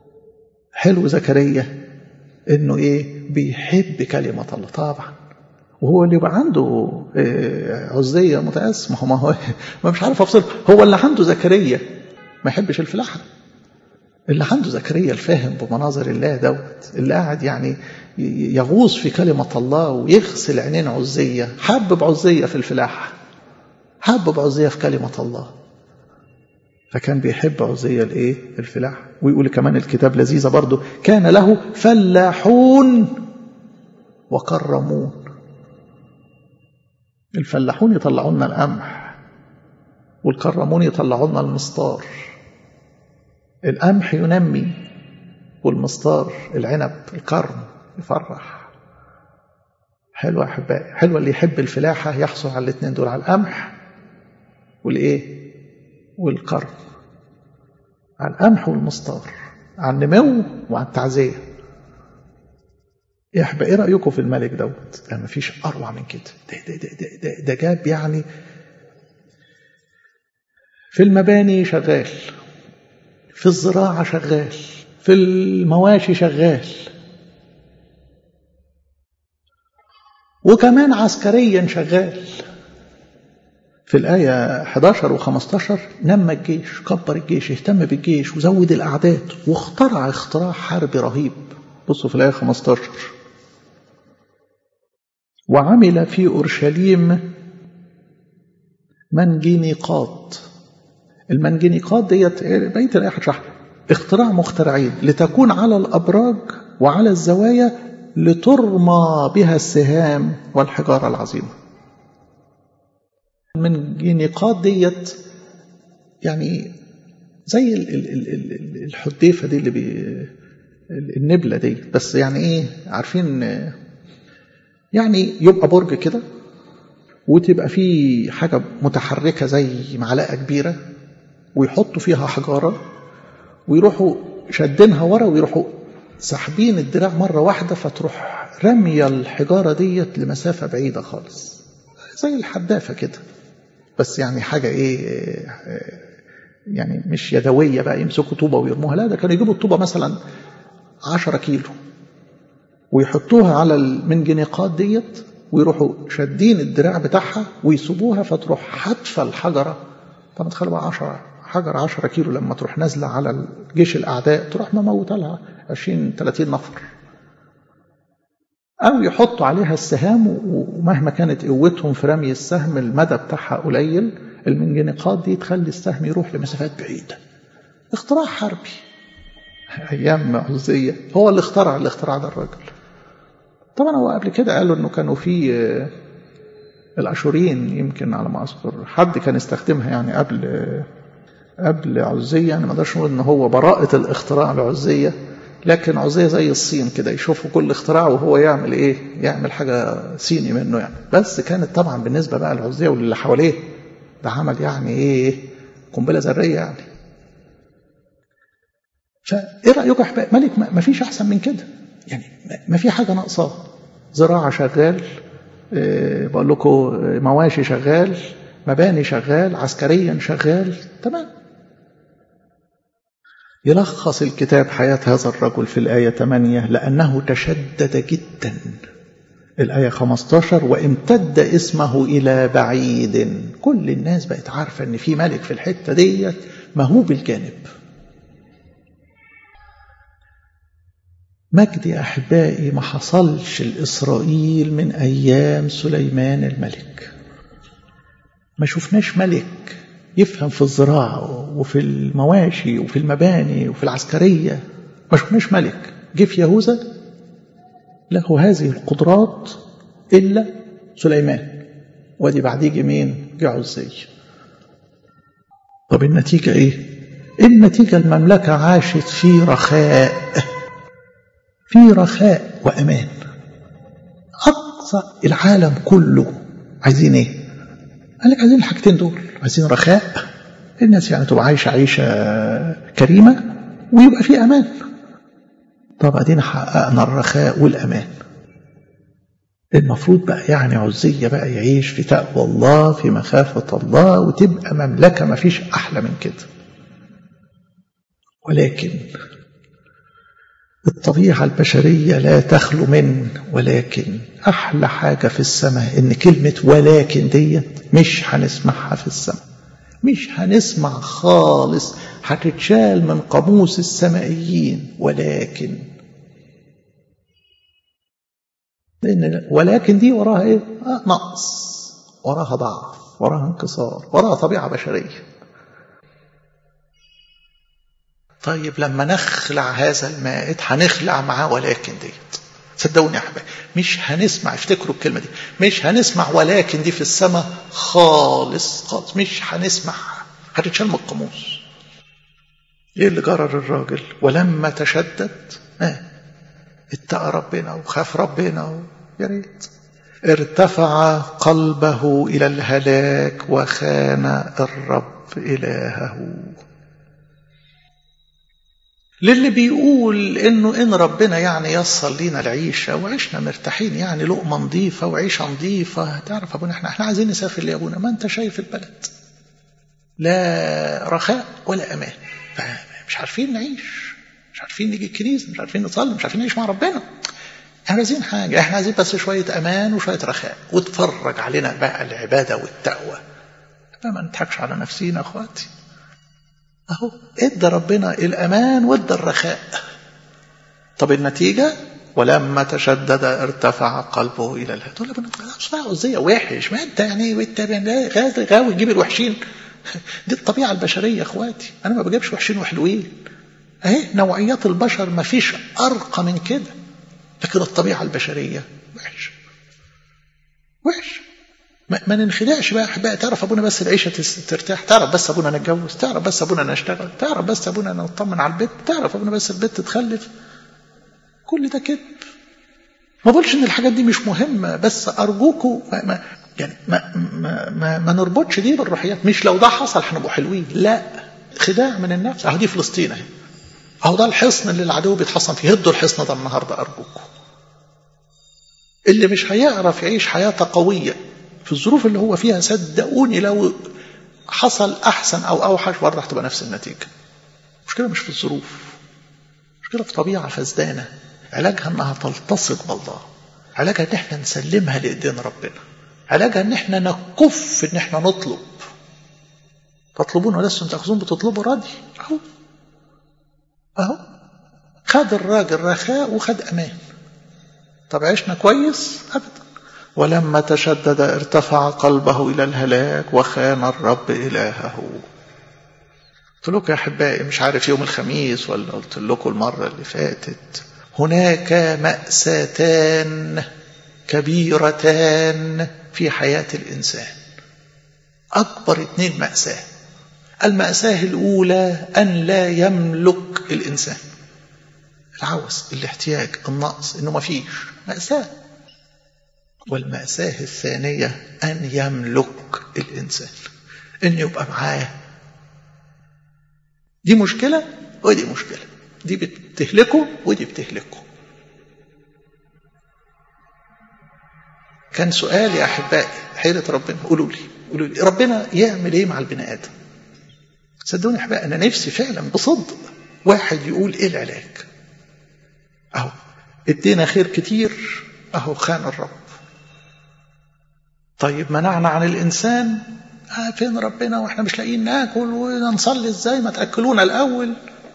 حلو زكريا انه ايه بيحب كلمة الله طبعا وهو اللي يبقى عنده عزية متأسم ما هو ما مش عارف أفصل هو اللي عنده زكريا ما يحبش الفلاحة اللي عنده زكريا الفاهم بمناظر الله دوت اللي قاعد يعني يغوص في كلمة الله ويغسل عينين عزية حبب عزية في الفلاحة حبب عزية في كلمة الله فكان بيحب عزية الايه الفلاحة ويقول كمان الكتاب لذيذة برضه كان له فلاحون وكرمون الفلاحون يطلعوا لنا القمح والكرمون يطلعوا لنا المسطار القمح ينمي والمسطار العنب الكرم يفرح حلوة يا أحبائي حلوة اللي يحب الفلاحة يحصل على الاثنين دول على القمح والإيه والكرم على القمح والمسطار على النمو وعلى التعزية يا أحبائي إيه رأيكم في الملك دوت؟ ده مفيش أروع من كده ده, ده, ده, ده, ده, ده جاب يعني في المباني شغال في الزراعة شغال في المواشي شغال وكمان عسكريا شغال في الآية 11 و15 نمى الجيش كبر الجيش اهتم بالجيش وزود الأعداد واخترع اختراع حربي رهيب بصوا في الآية 15 وعمل في أورشليم منجنيقات المنجنيقات ديت بقيه الايه هتشرح اختراع مخترعين لتكون على الابراج وعلى الزوايا لترمى بها السهام والحجاره العظيمه. المنجنيقات ديت يعني زي الحديفه دي اللي بي النبله دي بس يعني ايه عارفين يعني يبقى برج كده وتبقى فيه حاجه متحركه زي معلقه كبيره ويحطوا فيها حجارة ويروحوا شدينها ورا ويروحوا ساحبين الدراع مرة واحدة فتروح رمية الحجارة ديت لمسافة بعيدة خالص زي الحدافة كده بس يعني حاجة ايه يعني مش يدوية بقى يمسكوا طوبة ويرموها لا ده كانوا يجيبوا الطوبة مثلا عشرة كيلو ويحطوها على المنجنيقات ديت ويروحوا شادين الدراع بتاعها ويسيبوها فتروح حتفة الحجرة طب تخيل بقى 10 حجر 10 كيلو لما تروح نازله على جيش الاعداء تروح مموت لها 20 30 نفر او يحطوا عليها السهام ومهما كانت قوتهم في رمي السهم المدى بتاعها قليل المنجنيقات دي تخلي السهم يروح لمسافات بعيده اختراع حربي ايام عزيه هو اللي اخترع الاختراع ده الراجل طبعا هو قبل كده قالوا انه كانوا في الاشوريين يمكن على ما اذكر حد كان استخدمها يعني قبل قبل عزيه يعني ما اقدرش نقول ان هو براءه الاختراع لعزيه لكن عزيه زي الصين كده يشوفوا كل اختراع وهو يعمل ايه يعمل حاجه صيني منه يعني بس كانت طبعا بالنسبه بقى لعزيه واللي حواليه ده عمل يعني ايه قنبله ذريه يعني فايه رايكم يا احباب ملك ما فيش احسن من كده يعني ما في حاجه ناقصاه زراعه شغال إيه بقول لكم مواشي شغال مباني شغال عسكريا شغال تمام يلخص الكتاب حياة هذا الرجل في الآية 8 لأنه تشدد جدا الآية 15 وامتد اسمه إلى بعيد كل الناس بقت عارفة أن في ملك في الحتة ديت مهوب الجانب مجد يا أحبائي ما حصلش لإسرائيل من أيام سليمان الملك ما شفناش ملك يفهم في الزراعة وفي المواشي وفي المباني وفي العسكرية ما شفناش ملك جه في يهوذا له هذه القدرات إلا سليمان وادي بعديه جه مين؟ جه عزي طب النتيجة إيه؟ النتيجة المملكة عاشت في رخاء في رخاء وأمان أقصى العالم كله عايزين إيه؟ قال لك عايزين الحاجتين دول عايزين رخاء الناس يعني تبقى عايشة عيشة كريمة ويبقى في أمان طب ادينا حققنا الرخاء والأمان المفروض بقى يعني عزية بقى يعيش في تقوى الله في مخافة الله وتبقى مملكة ما فيش أحلى من كده ولكن الطبيعة البشرية لا تخلو من ولكن أحلى حاجة في السماء إن كلمة ولكن دي مش هنسمعها في السماء مش هنسمع خالص هتتشال من قاموس السمائيين ولكن لأن ولكن دي وراها إيه؟ آه نقص وراها ضعف وراها انكسار وراها طبيعة بشرية طيب لما نخلع هذا المائد هنخلع معاه ولكن ديت صدقوني يا حبايبي مش هنسمع افتكروا الكلمه دي مش هنسمع ولكن دي في السماء خالص خالص مش هنسمعها هتتشال من القاموس ايه اللي جرى للراجل ولما تشدد اه اتقى ربنا وخاف ربنا يا ريت ارتفع قلبه الى الهلاك وخان الرب الهه للي بيقول انه ان ربنا يعني يصل لينا العيشه وعشنا مرتاحين يعني لقمه نظيفه وعيشه نظيفه تعرف ابونا احنا احنا عايزين نسافر ليه يا ابونا ما انت شايف البلد لا رخاء ولا امان مش عارفين نعيش مش عارفين نيجي الكنيسه مش عارفين نصلي مش عارفين نعيش مع ربنا احنا عايزين حاجه احنا عايزين بس شويه امان وشويه رخاء وتفرج علينا بقى العباده والتقوى ما نضحكش على نفسينا اخواتي اهو ادى ربنا الامان وادى الرخاء طب النتيجه ولما تشدد ارتفع قلبه الى الله تقول ابونا اسمعوا ازاي وحش ما انت يعني انت غاوي غاوي تجيب الوحشين دي الطبيعه البشريه يا اخواتي انا ما بجيبش وحشين وحلوين اهي نوعيات البشر ما فيش ارقى من كده لكن الطبيعه البشريه وحش وحش ما, ما ننخدعش بقى احبائي تعرف ابونا بس العيشه ترتاح تعرف بس ابونا نتجوز تعرف بس ابونا نشتغل تعرف بس ابونا نطمن على البيت تعرف ابونا بس البيت تتخلف كل ده كذب ما بقولش ان الحاجات دي مش مهمه بس ارجوكوا ما ما يعني ما ما, ما, ما نربطش دي بالروحيات مش لو ده حصل هنبقوا حلوين لا خداع من النفس اهو دي فلسطين اهي اهو ده الحصن اللي العدو بيتحصن فيه هدوا الحصن ده النهارده ارجوكم اللي مش هيعرف يعيش حياه قويه في الظروف اللي هو فيها صدقوني لو حصل احسن او اوحش برضه هتبقى نفس النتيجه المشكله مش في الظروف المشكله في طبيعه فسدانه علاجها انها تلتصق بالله علاجها ان احنا نسلمها لايدين ربنا علاجها ان احنا نكف ان احنا نطلب تطلبون ولستم تاخذون بتطلبوا راضي اهو اهو خد الراجل رخاء وخد امان طب عشنا كويس ابدا ولما تشدد ارتفع قلبه الى الهلاك وخان الرب الهه قلت لكم يا احبائي مش عارف يوم الخميس ولا قلت لكم المره اللي فاتت هناك ماساتان كبيرتان في حياه الانسان اكبر اتنين ماساه الماساه الاولى ان لا يملك الانسان العوز الاحتياج النقص انه ما فيش ماساه والمأساة الثانية أن يملك الإنسان أن يبقى معاه دي مشكلة ودي مشكلة دي بتهلكه ودي بتهلكه كان سؤال يا أحبائي حيرة ربنا قولوا لي قولوا لي ربنا يعمل إيه مع البني آدم صدقوني يا أحبائي أنا نفسي فعلا بصدق واحد يقول إيه العلاج أهو ادينا خير كتير أهو خان الرب طيب منعنا عن الإنسان آه فين ربنا وإحنا مش لاقيين ناكل ونصلي إزاي ما تأكلونا الأول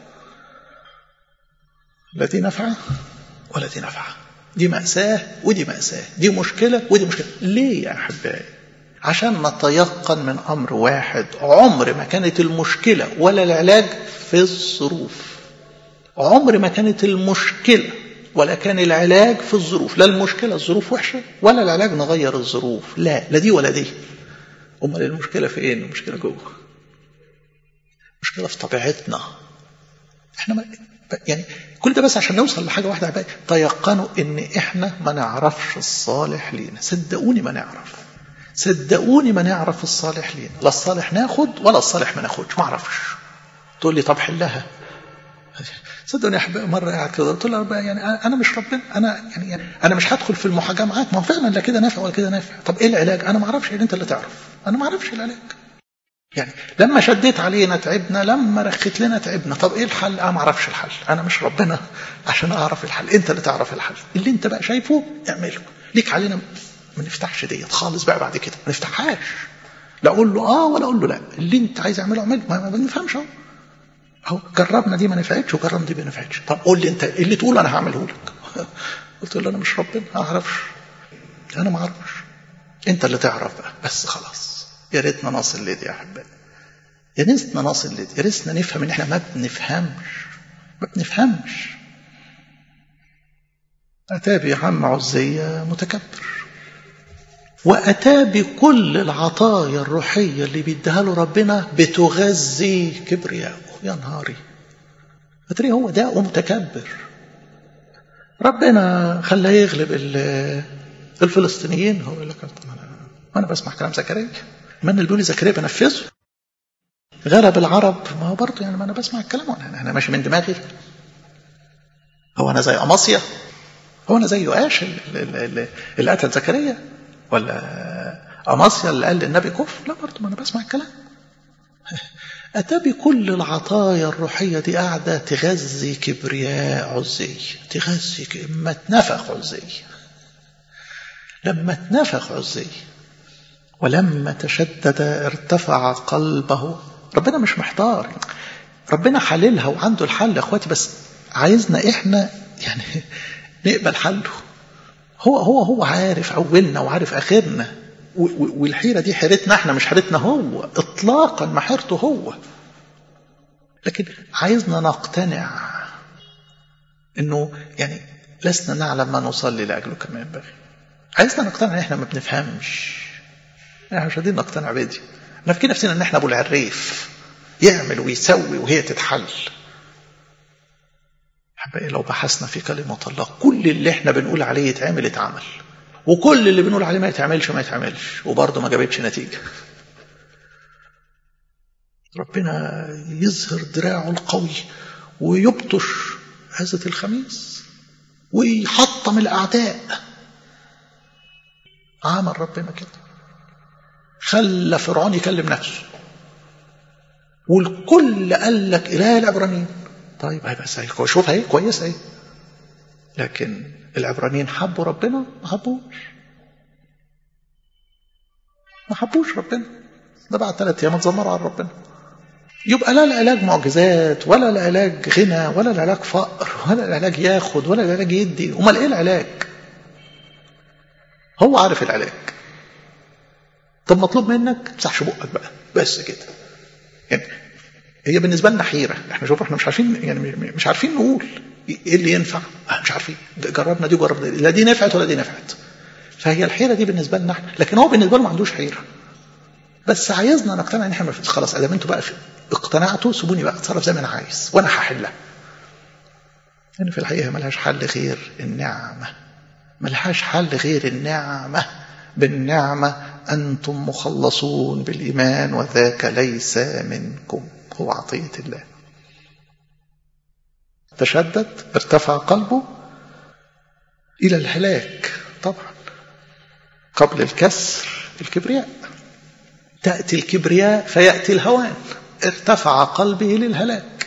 لا دي نفعة ولا دي نفعة دي مأساة ودي مأساة دي مشكلة ودي مشكلة ليه يا أحبائي عشان نتيقن من أمر واحد عمر ما كانت المشكلة ولا العلاج في الظروف عمر ما كانت المشكلة ولا كان العلاج في الظروف لا المشكلة الظروف وحشة ولا العلاج نغير الظروف لا لا دي ولا دي أمال المشكلة في إيه المشكلة جوه المشكلة في طبيعتنا احنا ما يعني كل ده بس عشان نوصل لحاجة واحدة بقى تيقنوا ان احنا ما نعرفش الصالح لينا صدقوني ما نعرف صدقوني ما نعرف الصالح لينا لا الصالح ناخد ولا الصالح ما ناخدش ما اعرفش تقول لي طب حلها صدقني يا احبائي مره قاعد كده قلت له بقى يعني انا مش ربنا انا يعني, يعني انا مش هدخل في المحاجاه معاك ما هو فعلا لا كده نافع ولا كده نافع طب ايه العلاج انا ما اعرفش انت اللي تعرف انا ما اعرفش العلاج يعني لما شديت علينا تعبنا لما رخيت لنا تعبنا طب ايه الحل انا ما اعرفش الحل انا مش ربنا عشان اعرف الحل انت اللي تعرف الحل اللي انت بقى شايفه اعمله ليك علينا ما نفتحش ديت خالص بقى بعد كده ما نفتحهاش لا اقول له اه ولا اقول له لا اللي انت عايز اعمله اعمله ما بنفهمش اهو اهو جربنا دي ما نفعتش وجربنا دي ما نفعتش طب قول لي انت اللي تقول انا هعمله لك قلت له انا مش ربنا ما اعرفش انا ما اعرفش انت اللي تعرف بقى بس خلاص يا ريتنا نصل لدي يا احبائي يا ريتنا نصل لدي يا ريتنا نفهم ان احنا ما بنفهمش ما بنفهمش اتى بعم عزية متكبر واتى بكل العطايا الروحيه اللي بيديها له ربنا بتغذي كبرياءه يا نهاري ادري هو ده متكبر ربنا خلاه يغلب الفلسطينيين هو يقول لك ما انا بسمع كلام زكريا من اللي بيقول زكريا بنفذه غلب العرب ما هو برضه يعني ما انا بسمع الكلام وانا انا ماشي من دماغي هو انا زي اماسيا هو انا زي يؤاش اللي قتل زكريا ولا اماسيا اللي قال للنبي كفر لا برضه ما انا بسمع الكلام أتى بكل العطايا الروحية دي قاعدة تغذي كبرياء عزي تغذي لما اتنفخ عزي لما اتنفخ عزي ولما تشدد ارتفع قلبه ربنا مش محتار ربنا حللها وعنده الحل يا اخواتي بس عايزنا احنا يعني نقبل حله هو هو هو عارف اولنا وعارف اخرنا والحيرة دي حيرتنا احنا مش حيرتنا هو اطلاقا ما حيرته هو لكن عايزنا نقتنع انه يعني لسنا نعلم ما نصلي لاجله كما ينبغي عايزنا نقتنع ان احنا ما بنفهمش احنا مش قادرين نقتنع بدي نفكر نفسنا ان احنا ابو العريف يعمل ويسوي وهي تتحل حبايبي لو بحثنا في كلمة الله كل اللي احنا بنقول عليه يتعمل اتعمل وكل اللي بنقول عليه ما يتعملش ما يتعملش وبرضه ما جابتش نتيجة ربنا يظهر دراعه القوي ويبطش هزة الخميس ويحطم الأعداء عمل ربنا كده خلى فرعون يكلم نفسه والكل قال لك إله العبرانيين طيب هي بس شوف هي كويس اهي لكن العبرانيين حبوا ربنا ما حبوش ما حبوش ربنا ده بعد ثلاث ايام اتذمروا على ربنا يبقى لا العلاج معجزات ولا العلاج غنى ولا العلاج فقر ولا العلاج ياخد ولا العلاج يدي امال ايه العلاج هو عارف العلاج طب مطلوب منك تمسحش بقك بقى بس كده يعني هي بالنسبه لنا حيره احنا شوف احنا مش عارفين يعني مش عارفين نقول ايه اللي ينفع مش عارفين جربنا دي وجربنا دي لا دي نفعت ولا دي نفعت فهي الحيره دي بالنسبه لنا احنا لكن هو بالنسبه له ما عندوش حيره بس عايزنا نقتنع ان احنا خلاص ادام انتوا بقى اقتنعتوا سيبوني بقى اتصرف زي ما انا عايز وانا هحلها يعني في الحقيقه ملهاش حل غير النعمه ملهاش حل غير النعمه بالنعمه انتم مخلصون بالايمان وذاك ليس منكم هو عطيه الله تشدد ارتفع قلبه الى الهلاك طبعا قبل الكسر الكبرياء تأتي الكبرياء فيأتي الهوان ارتفع قلبه للهلاك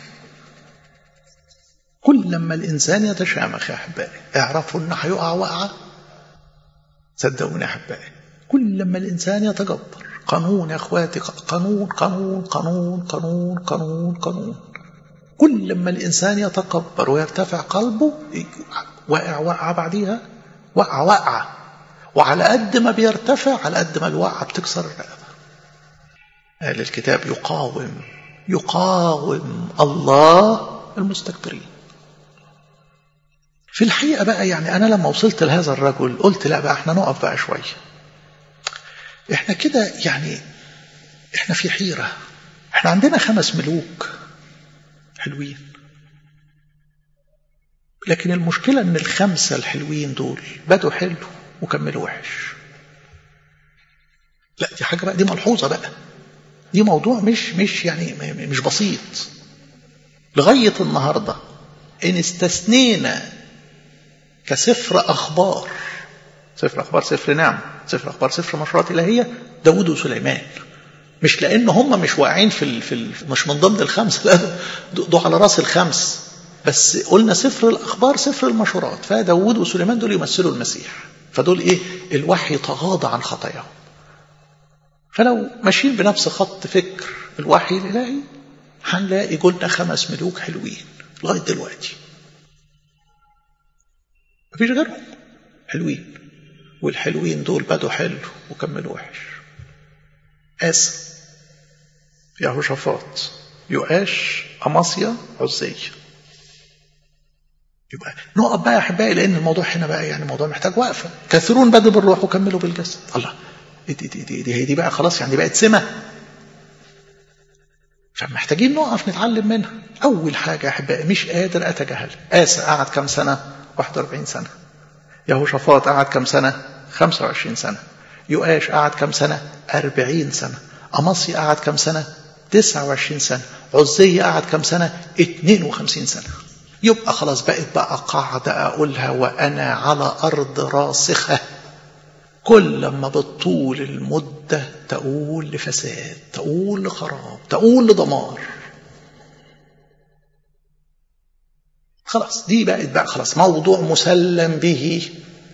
كل لما الإنسان يتشامخ يا أحبائي اعرفوا أنه هيقع وقعة صدقوني يا أحبائي كل لما الإنسان يتجبر قانون يا أخواتي قانون قانون قانون قانون قانون قانون كل لما الإنسان يتكبر ويرتفع قلبه وقع وقعة بعديها وقع وقعة وعلى قد ما بيرتفع على قد ما الوقعة بتكسر الرقبة قال الكتاب يقاوم يقاوم الله المستكبرين في الحقيقة بقى يعني أنا لما وصلت لهذا الرجل قلت لا بقى احنا نقف بقى شوية احنا كده يعني احنا في حيرة احنا عندنا خمس ملوك حلوين لكن المشكلة ان الخمسة الحلوين دول بدوا حلو وكملوا وحش لا دي حاجة بقى دي ملحوظة بقى دي موضوع مش مش يعني مش بسيط لغاية النهاردة إن استثنينا كسفر أخبار سفر أخبار سفر نعم سفر أخبار سفر مشروعات إلهية داود وسليمان مش لان هم مش واقعين في ال... في ال... مش من ضمن الخمسه لا دول على راس الخمس بس قلنا سفر الاخبار سفر المشورات فداود وسليمان دول يمثلوا المسيح فدول ايه الوحي تغاضى عن خطاياهم فلو ماشيين بنفس خط فكر الوحي الالهي هنلاقي قلنا خمس ملوك حلوين لغايه دلوقتي مفيش غيرهم حلوين والحلوين دول بدوا حلو وكملوا وحش آسى يهوشافاط يؤاش أماصيا عزية يبقى نقف بقى يا احبائي لان الموضوع هنا بقى يعني الموضوع محتاج وقفه كثيرون بدوا بالروح وكملوا بالجسد الله دي دي دي, دي, هي دي بقى خلاص يعني بقت سمه فمحتاجين نقف نتعلم منها اول حاجه يا احبائي مش قادر اتجاهل اسى قعد كام سنه 41 سنه يهوشافاط قعد كام سنه 25 سنه يؤاش قعد كام سنه 40 سنه أمصي قعد كام سنه 29 سنه عزية قعد كام سنه 52 سنه يبقى خلاص بقت بقى قاعدة أقولها وأنا على أرض راسخة كل ما بتطول المدة تقول لفساد تقول لخراب تقول لدمار خلاص دي بقت بقى خلاص موضوع مسلم به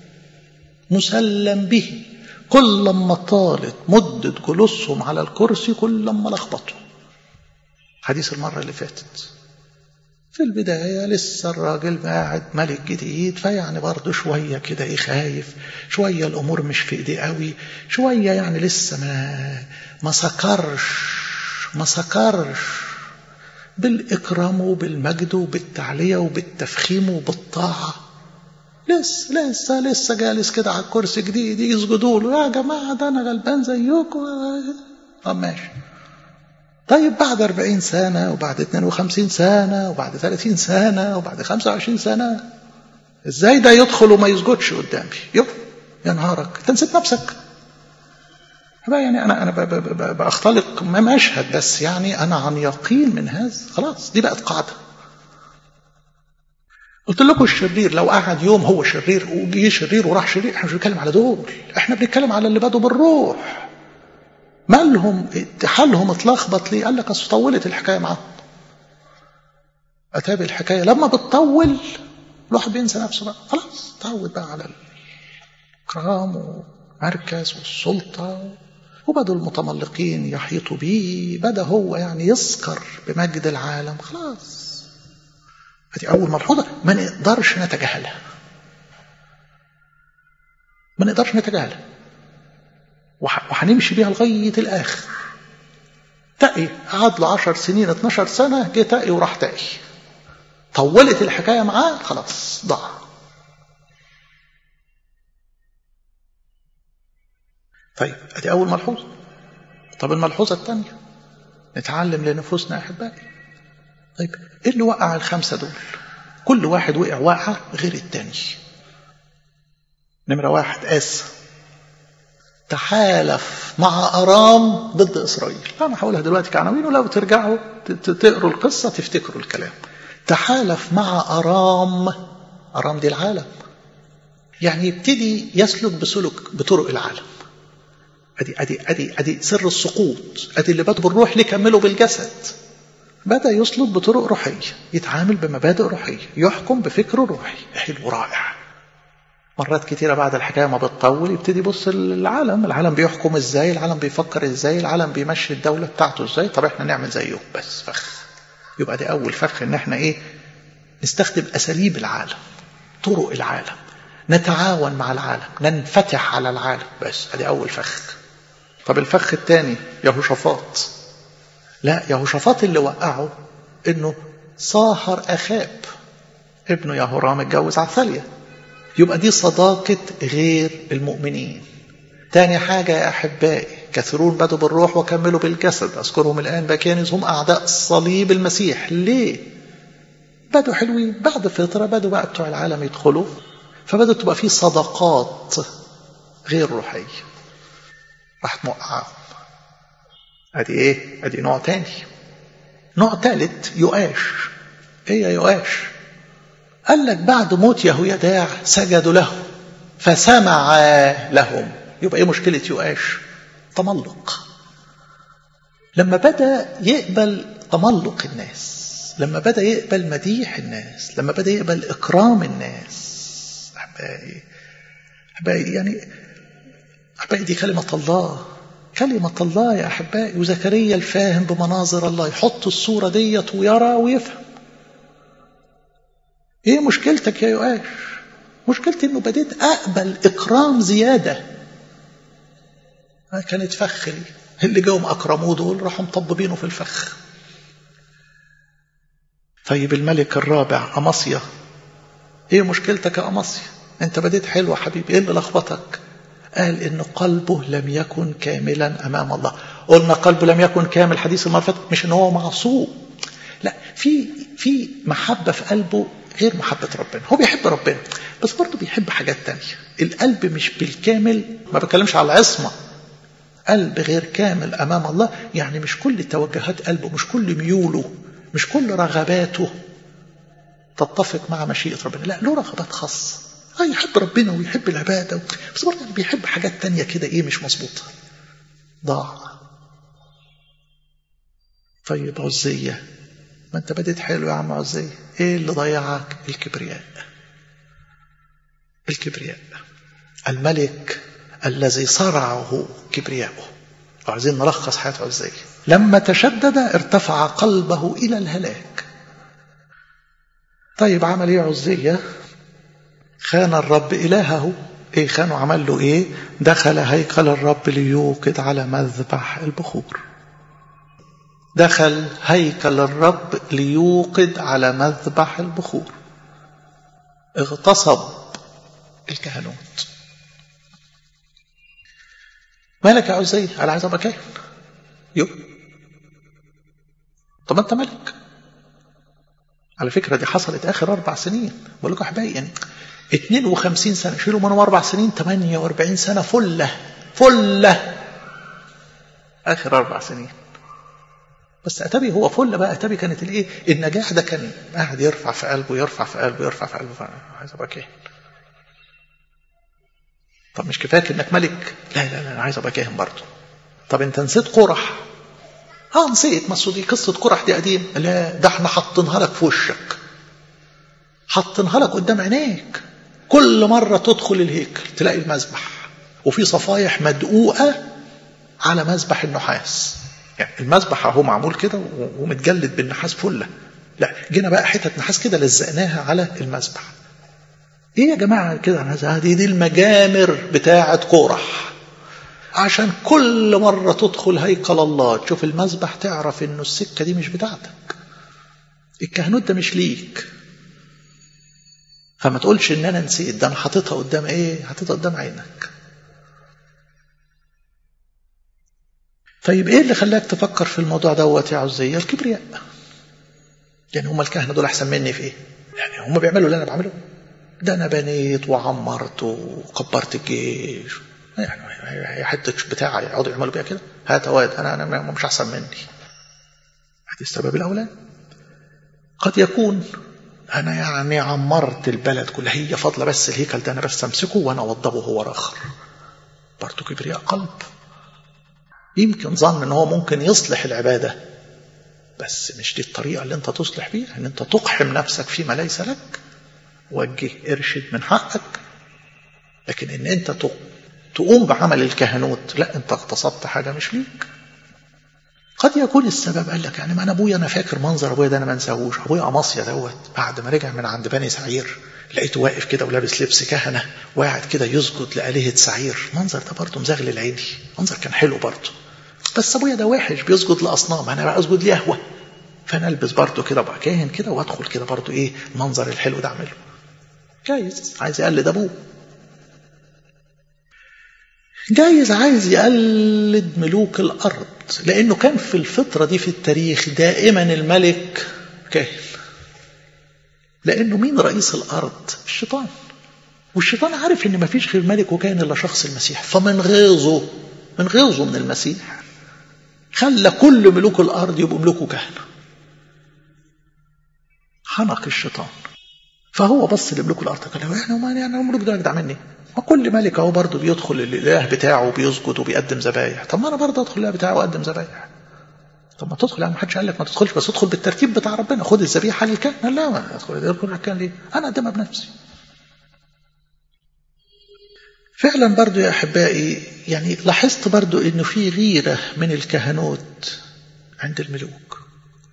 مسلم به كل ما طالت مدة جلوسهم على الكرسي كل ما لخبطوا حديث المرة اللي فاتت في البداية لسه الراجل قاعد ملك جديد فيعني برضه شوية كده ايه خايف شوية الأمور مش في إيديه قوي شوية يعني لسه ما ما سكرش ما سكرش بالإكرام وبالمجد وبالتعلية وبالتفخيم وبالطاعة لسه لسه لسه جالس كده على الكرسي جديد يسجدوا له يا جماعة ده أنا غلبان زيكم طب ماشي طيب بعد 40 سنة وبعد 52 سنة وبعد 30 سنة وبعد 25 سنة ازاي ده يدخل وما يسجدش قدامي يب يا نهارك انت نسيت نفسك يعني انا انا بختلق ما مشهد بس يعني انا عن يقين من هذا خلاص دي بقت قاعده قلت لكم الشرير لو قعد يوم هو شرير وجي شرير وراح شرير احنا مش بنتكلم على دول احنا بنتكلم على اللي بدوا بالروح مالهم حالهم اتلخبط ليه قال لك اصل طولت الحكايه معاهم اتابع الحكايه لما بتطول الواحد بينسى نفسه بقى خلاص تعود بقى على الكرام والمركز والسلطه وبدوا المتملقين يحيطوا بيه بدا هو يعني يسكر بمجد العالم خلاص هذه اول ملحوظه ما نقدرش نتجاهلها ما نقدرش نتجاهلها وهنمشي بيها لغاية الآخر تقي قعد له 10 سنين 12 سنة جه تقي وراح تقي طولت الحكاية معاه خلاص ضاع طيب ادي أول ملحوظة طب الملحوظة الثانية نتعلم لنفوسنا أحبائي طيب إيه اللي وقع الخمسة دول كل واحد وقع وقعة غير التاني نمرة واحد آسى تحالف مع أرام ضد إسرائيل أنا هقولها دلوقتي كعناوين ولو ترجعوا تقروا القصة تفتكروا الكلام تحالف مع أرام أرام دي العالم يعني يبتدي يسلك بسلك بطرق العالم أدي أدي أدي أدي سر السقوط أدي اللي بدوا بالروح ليه كملوا بالجسد بدأ يسلك بطرق روحية يتعامل بمبادئ روحية يحكم بفكر روحي حلو رائع مرات كتيرة بعد الحكاية ما بتطول يبتدي يبص للعالم العالم بيحكم ازاي العالم بيفكر ازاي العالم بيمشي الدولة بتاعته ازاي طب احنا نعمل زيه بس فخ يبقى دي اول فخ ان احنا ايه نستخدم اساليب العالم طرق العالم نتعاون مع العالم ننفتح على العالم بس ادي اول فخ طب الفخ الثاني يهوشافاط لا يهوشافاط اللي وقعه انه صاهر اخاب ابنه يهورام اتجوز عثاليا يبقى دي صداقة غير المؤمنين تاني حاجة يا أحبائي كثيرون بدوا بالروح وكملوا بالجسد أذكرهم الآن بكانز هم أعداء صليب المسيح ليه؟ بدوا حلوين بعد فترة بدوا بقى بتوع العالم يدخلوا فبدأت تبقى في صداقات غير روحية راح موقعهم ادي ايه ادي نوع تاني نوع ثالث يؤاش ايه يا يؤاش قال لك بعد موت يهويداع سجدوا له فسمع لهم يبقى ايه مشكلة يؤاش تملق لما بدأ يقبل تملق الناس لما بدأ يقبل مديح الناس لما بدأ يقبل إكرام الناس أحبائي أحبائي يعني أحبائي دي كلمة الله كلمة الله يا أحبائي وزكريا الفاهم بمناظر الله يحط الصورة ديت ويرى ويفهم إيه مشكلتك يا يؤاش مشكلتي إنه بديت أقبل إكرام زيادة كانت فخ لي اللي جاهم أكرموه دول راحوا مطببينه في الفخ طيب الملك الرابع أمصيا ايه مشكلتك يا أمصيا انت بديت حلو حبيبي ايه اللي لخبطك قال ان قلبه لم يكن كاملا امام الله قلنا قلبه لم يكن كامل حديث المره فاتت مش ان هو معصوم لا في في محبه في قلبه غير محبه ربنا هو بيحب ربنا بس برضه بيحب حاجات تانية القلب مش بالكامل ما بتكلمش على العصمه قلب غير كامل امام الله يعني مش كل توجهات قلبه مش كل ميوله مش كل رغباته تتفق مع مشيئة ربنا لا له رغبات خاصة اه يحب ربنا ويحب العبادة بس برضه بيحب حاجات تانية كده ايه مش مظبوطة ضاع طيب عزية ما انت بديت حلو يا عم عزية ايه اللي ضيعك الكبرياء الكبرياء الملك الذي صرعه كبرياءه عايزين نلخص حياة عزية لما تشدد ارتفع قلبه إلى الهلاك طيب عمل ايه عزية خان الرب إلهه ايه خانه عمل له ايه دخل هيكل الرب ليوقد على مذبح البخور دخل هيكل الرب ليوقد على مذبح البخور اغتصب الكهنوت مالك يا عزية انا عايز ابقى كاهن يو طب انت ملك على فكرة دي حصلت آخر أربع سنين بقول لكم أحبائي يعني 52 سنة شيلوا منهم أربع سنين 48 سنة فلة فلة آخر أربع سنين بس أتبي هو فل بقى أتبي كانت الإيه النجاح ده كان قاعد يرفع في قلبه يرفع في قلبه يرفع في قلبه عايز أبقى كاهن طب مش كفاية إنك ملك لا لا لا أنا عايز أبقى كاهن برضه طب أنت نسيت قرح اه نسيت ما دي قصة قرح دي قديم لا ده احنا حاطينها لك في وشك حاطينها لك قدام عينيك كل مرة تدخل الهيكل تلاقي المذبح وفي صفايح مدقوقة على مذبح النحاس يعني المذبح اهو معمول كده ومتجلد بالنحاس فله لا جينا بقى حتة نحاس كده لزقناها على المذبح ايه يا جماعة كده هذه دي المجامر بتاعة قرح عشان كل مرة تدخل هيكل الله تشوف المذبح تعرف انه السكة دي مش بتاعتك الكهنوت ده مش ليك فما تقولش ان انا نسيت ده انا حاططها قدام ايه حاططها قدام عينك طيب ايه اللي خلاك تفكر في الموضوع دوت يا عزية الكبرياء يعني هم الكهنة دول احسن مني في ايه يعني هم بيعملوا اللي انا بعمله ده انا بنيت وعمرت وكبرت الجيش يعني هي حته بتاع يقعدوا يعملوا بيها كده هات واد انا انا مش احسن مني هذه السبب الاولاني قد يكون انا يعني عمرت البلد كلها هي فاضله بس الهيكل ده انا بس امسكه وانا اوضبه هو اخر برضه كبرياء قلب يمكن ظن ان هو ممكن يصلح العباده بس مش دي الطريقه اللي انت تصلح بيها ان انت تقحم نفسك فيما ليس لك وجه ارشد من حقك لكن ان انت تقوم بعمل الكهنوت لا انت اغتصبت حاجة مش ليك قد يكون السبب قال لك يعني ما انا ابويا انا فاكر منظر ابويا ده انا ما انساهوش ابويا اماصيا دوت بعد ما رجع من عند بني سعير لقيته واقف كده ولابس لبس كهنه وقاعد كده يسجد لآلهة سعير المنظر ده برضه مزغلل عيني منظر كان حلو برضه بس ابويا ده وحش بيسجد لاصنام انا بقى اسجد ليهوه فانا البس برضه كده ابقى كاهن كده وادخل كده برضه ايه المنظر الحلو ده اعمله جايز عايز يقلد ابوه جايز عايز يقلد ملوك الأرض لأنه كان في الفترة دي في التاريخ دائما الملك كاهن لأنه مين رئيس الأرض الشيطان والشيطان عارف ان مفيش غير ملك وكاهن الا شخص المسيح فمن غيظه من غيظه من المسيح خلى كل ملوك الارض يبقوا ملوك وكهنه حنق الشيطان فهو بص لملوك الارض قال له يعني ما يعني الملوك ده اجدع مني ما كل ملك اهو برضه بيدخل الاله بتاعه وبيسجد وبيقدم ذبايح طب ما انا برضه ادخل الاله بتاعه واقدم ذبايح طب ما تدخل يعني ما حدش قال لك ما تدخلش بس ادخل بالترتيب بتاع ربنا خد الذبيحه للكهنه لا ما ادخل ادخل الكهنه ليه؟ انا اقدمها بنفسي. فعلا برضو يا احبائي يعني لاحظت برضو انه في غيره من الكهنوت عند الملوك.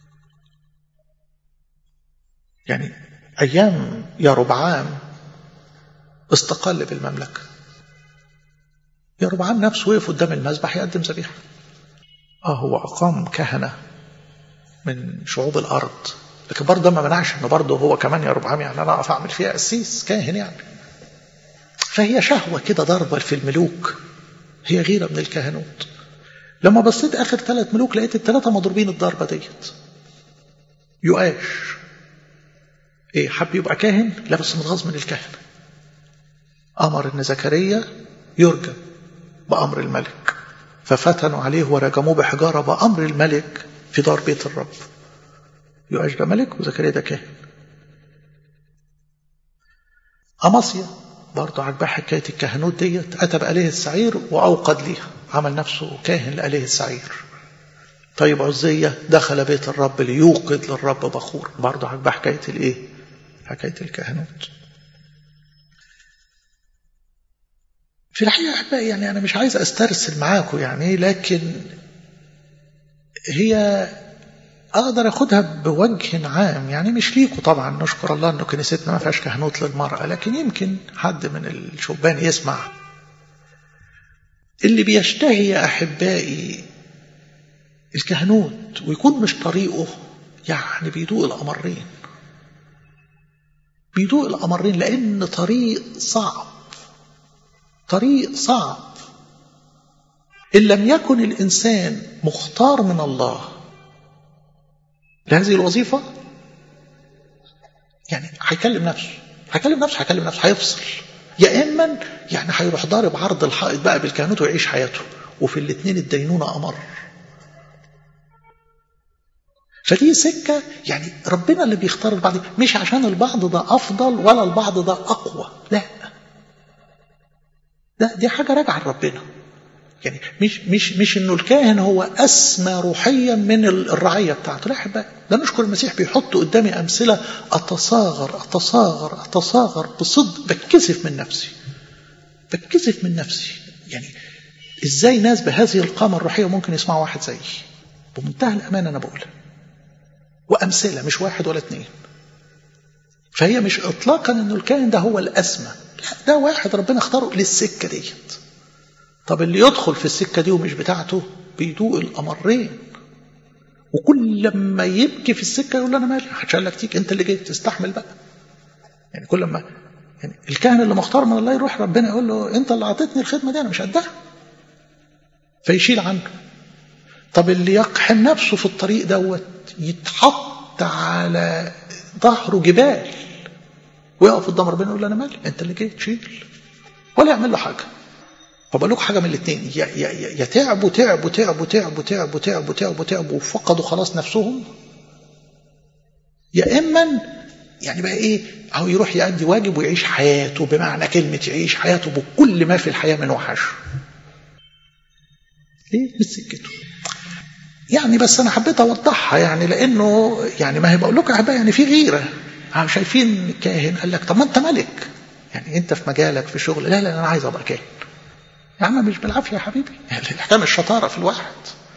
يعني ايام يا ربعام استقل بالمملكه. يا ربعام نفسه وقف قدام المذبح يقدم ذبيحه. اه هو اقام كهنه من شعوب الارض لكن برضه ده ما منعش انه برضه هو كمان يا ربعام يعني انا اقف اعمل فيها قسيس كاهن يعني فهي شهوه كده ضربه في الملوك هي غيره من الكهنوت لما بصيت اخر ثلاث ملوك لقيت الثلاثه مضروبين الضربه ديت يؤاش ايه حب يبقى كاهن لا بس متغاظ من الكهنه امر ان زكريا يرجم بامر الملك ففتنوا عليه ورجموه بحجارة بأمر الملك في دار بيت الرب يؤاش ده ملك وزكريا ده كاهن أماسيا برضه عجبها حكاية الكهنوت ديت أتى بآلهة السعير وأوقد ليها عمل نفسه كاهن لآلهة السعير طيب عزية دخل بيت الرب ليوقد للرب بخور برضه عجبها حكاية الإيه؟ حكاية الكهنوت في الحقيقة أحبائي يعني أنا مش عايز أسترسل معاكم يعني لكن هي أقدر أخدها بوجه عام يعني مش ليكوا طبعا نشكر الله إنه كنيستنا ما فيهاش كهنوت للمرأة لكن يمكن حد من الشبان يسمع اللي بيشتهي يا أحبائي الكهنوت ويكون مش طريقه يعني بيدوق الأمرين بيدوق الأمرين لأن طريق صعب طريق صعب إن لم يكن الإنسان مختار من الله لهذه الوظيفة يعني هيكلم نفسه هيكلم نفسه هيكلم نفسه هيفصل يا إما يعني هيروح ضارب عرض الحائط بقى بالكهنوت ويعيش حياته وفي الاثنين الدينونة أمر فدي سكة يعني ربنا اللي بيختار البعض مش عشان البعض ده أفضل ولا البعض ده أقوى لا ده دي حاجة راجعة لربنا يعني مش مش مش انه الكاهن هو اسمى روحيا من الرعيه بتاعته لا احبائي ده نشكر المسيح بيحط قدامي امثله اتصاغر اتصاغر اتصاغر بصدق بتكسف من نفسي بتكسف من نفسي يعني ازاي ناس بهذه القامه الروحيه ممكن يسمعوا واحد زيي بمنتهى الامانه انا بقولها وامثله مش واحد ولا اثنين فهي مش اطلاقا انه الكاهن ده هو الاسمى لا ده واحد ربنا اختاره للسكه ديت طب اللي يدخل في السكة دي ومش بتاعته بيدوق الأمرين وكل لما يبكي في السكة يقول أنا مالي محدش قال لك تيجي أنت اللي جيت تستحمل بقى يعني كل ما يعني الكاهن اللي مختار من الله يروح ربنا يقول له أنت اللي أعطيتني الخدمة دي أنا مش قدها فيشيل عنه طب اللي يقحم نفسه في الطريق دوت يتحط على ظهره جبال ويقف قدام ربنا يقول له أنا مالي أنت اللي جيت شيل ولا يعمل له حاجه فبقول لكم حاجه من الاثنين يا, يا, يا تعبوا تعبوا تعبوا تعبوا تعبوا تعبوا تعبوا تعبوا وفقدوا خلاص نفسهم يا اما يعني بقى ايه او يروح يأدي واجب ويعيش حياته بمعنى كلمه يعيش حياته بكل ما في الحياه من وحش ليه مش سكته يعني بس انا حبيت اوضحها يعني لانه يعني ما هي بقول لكم احبائي يعني في غيره شايفين كاهن قال لك طب ما انت ملك يعني انت في مجالك في شغل لا لا انا عايز ابقى كاهن يا عم مش بالعافية يا حبيبي الحكام الشطارة في الواحد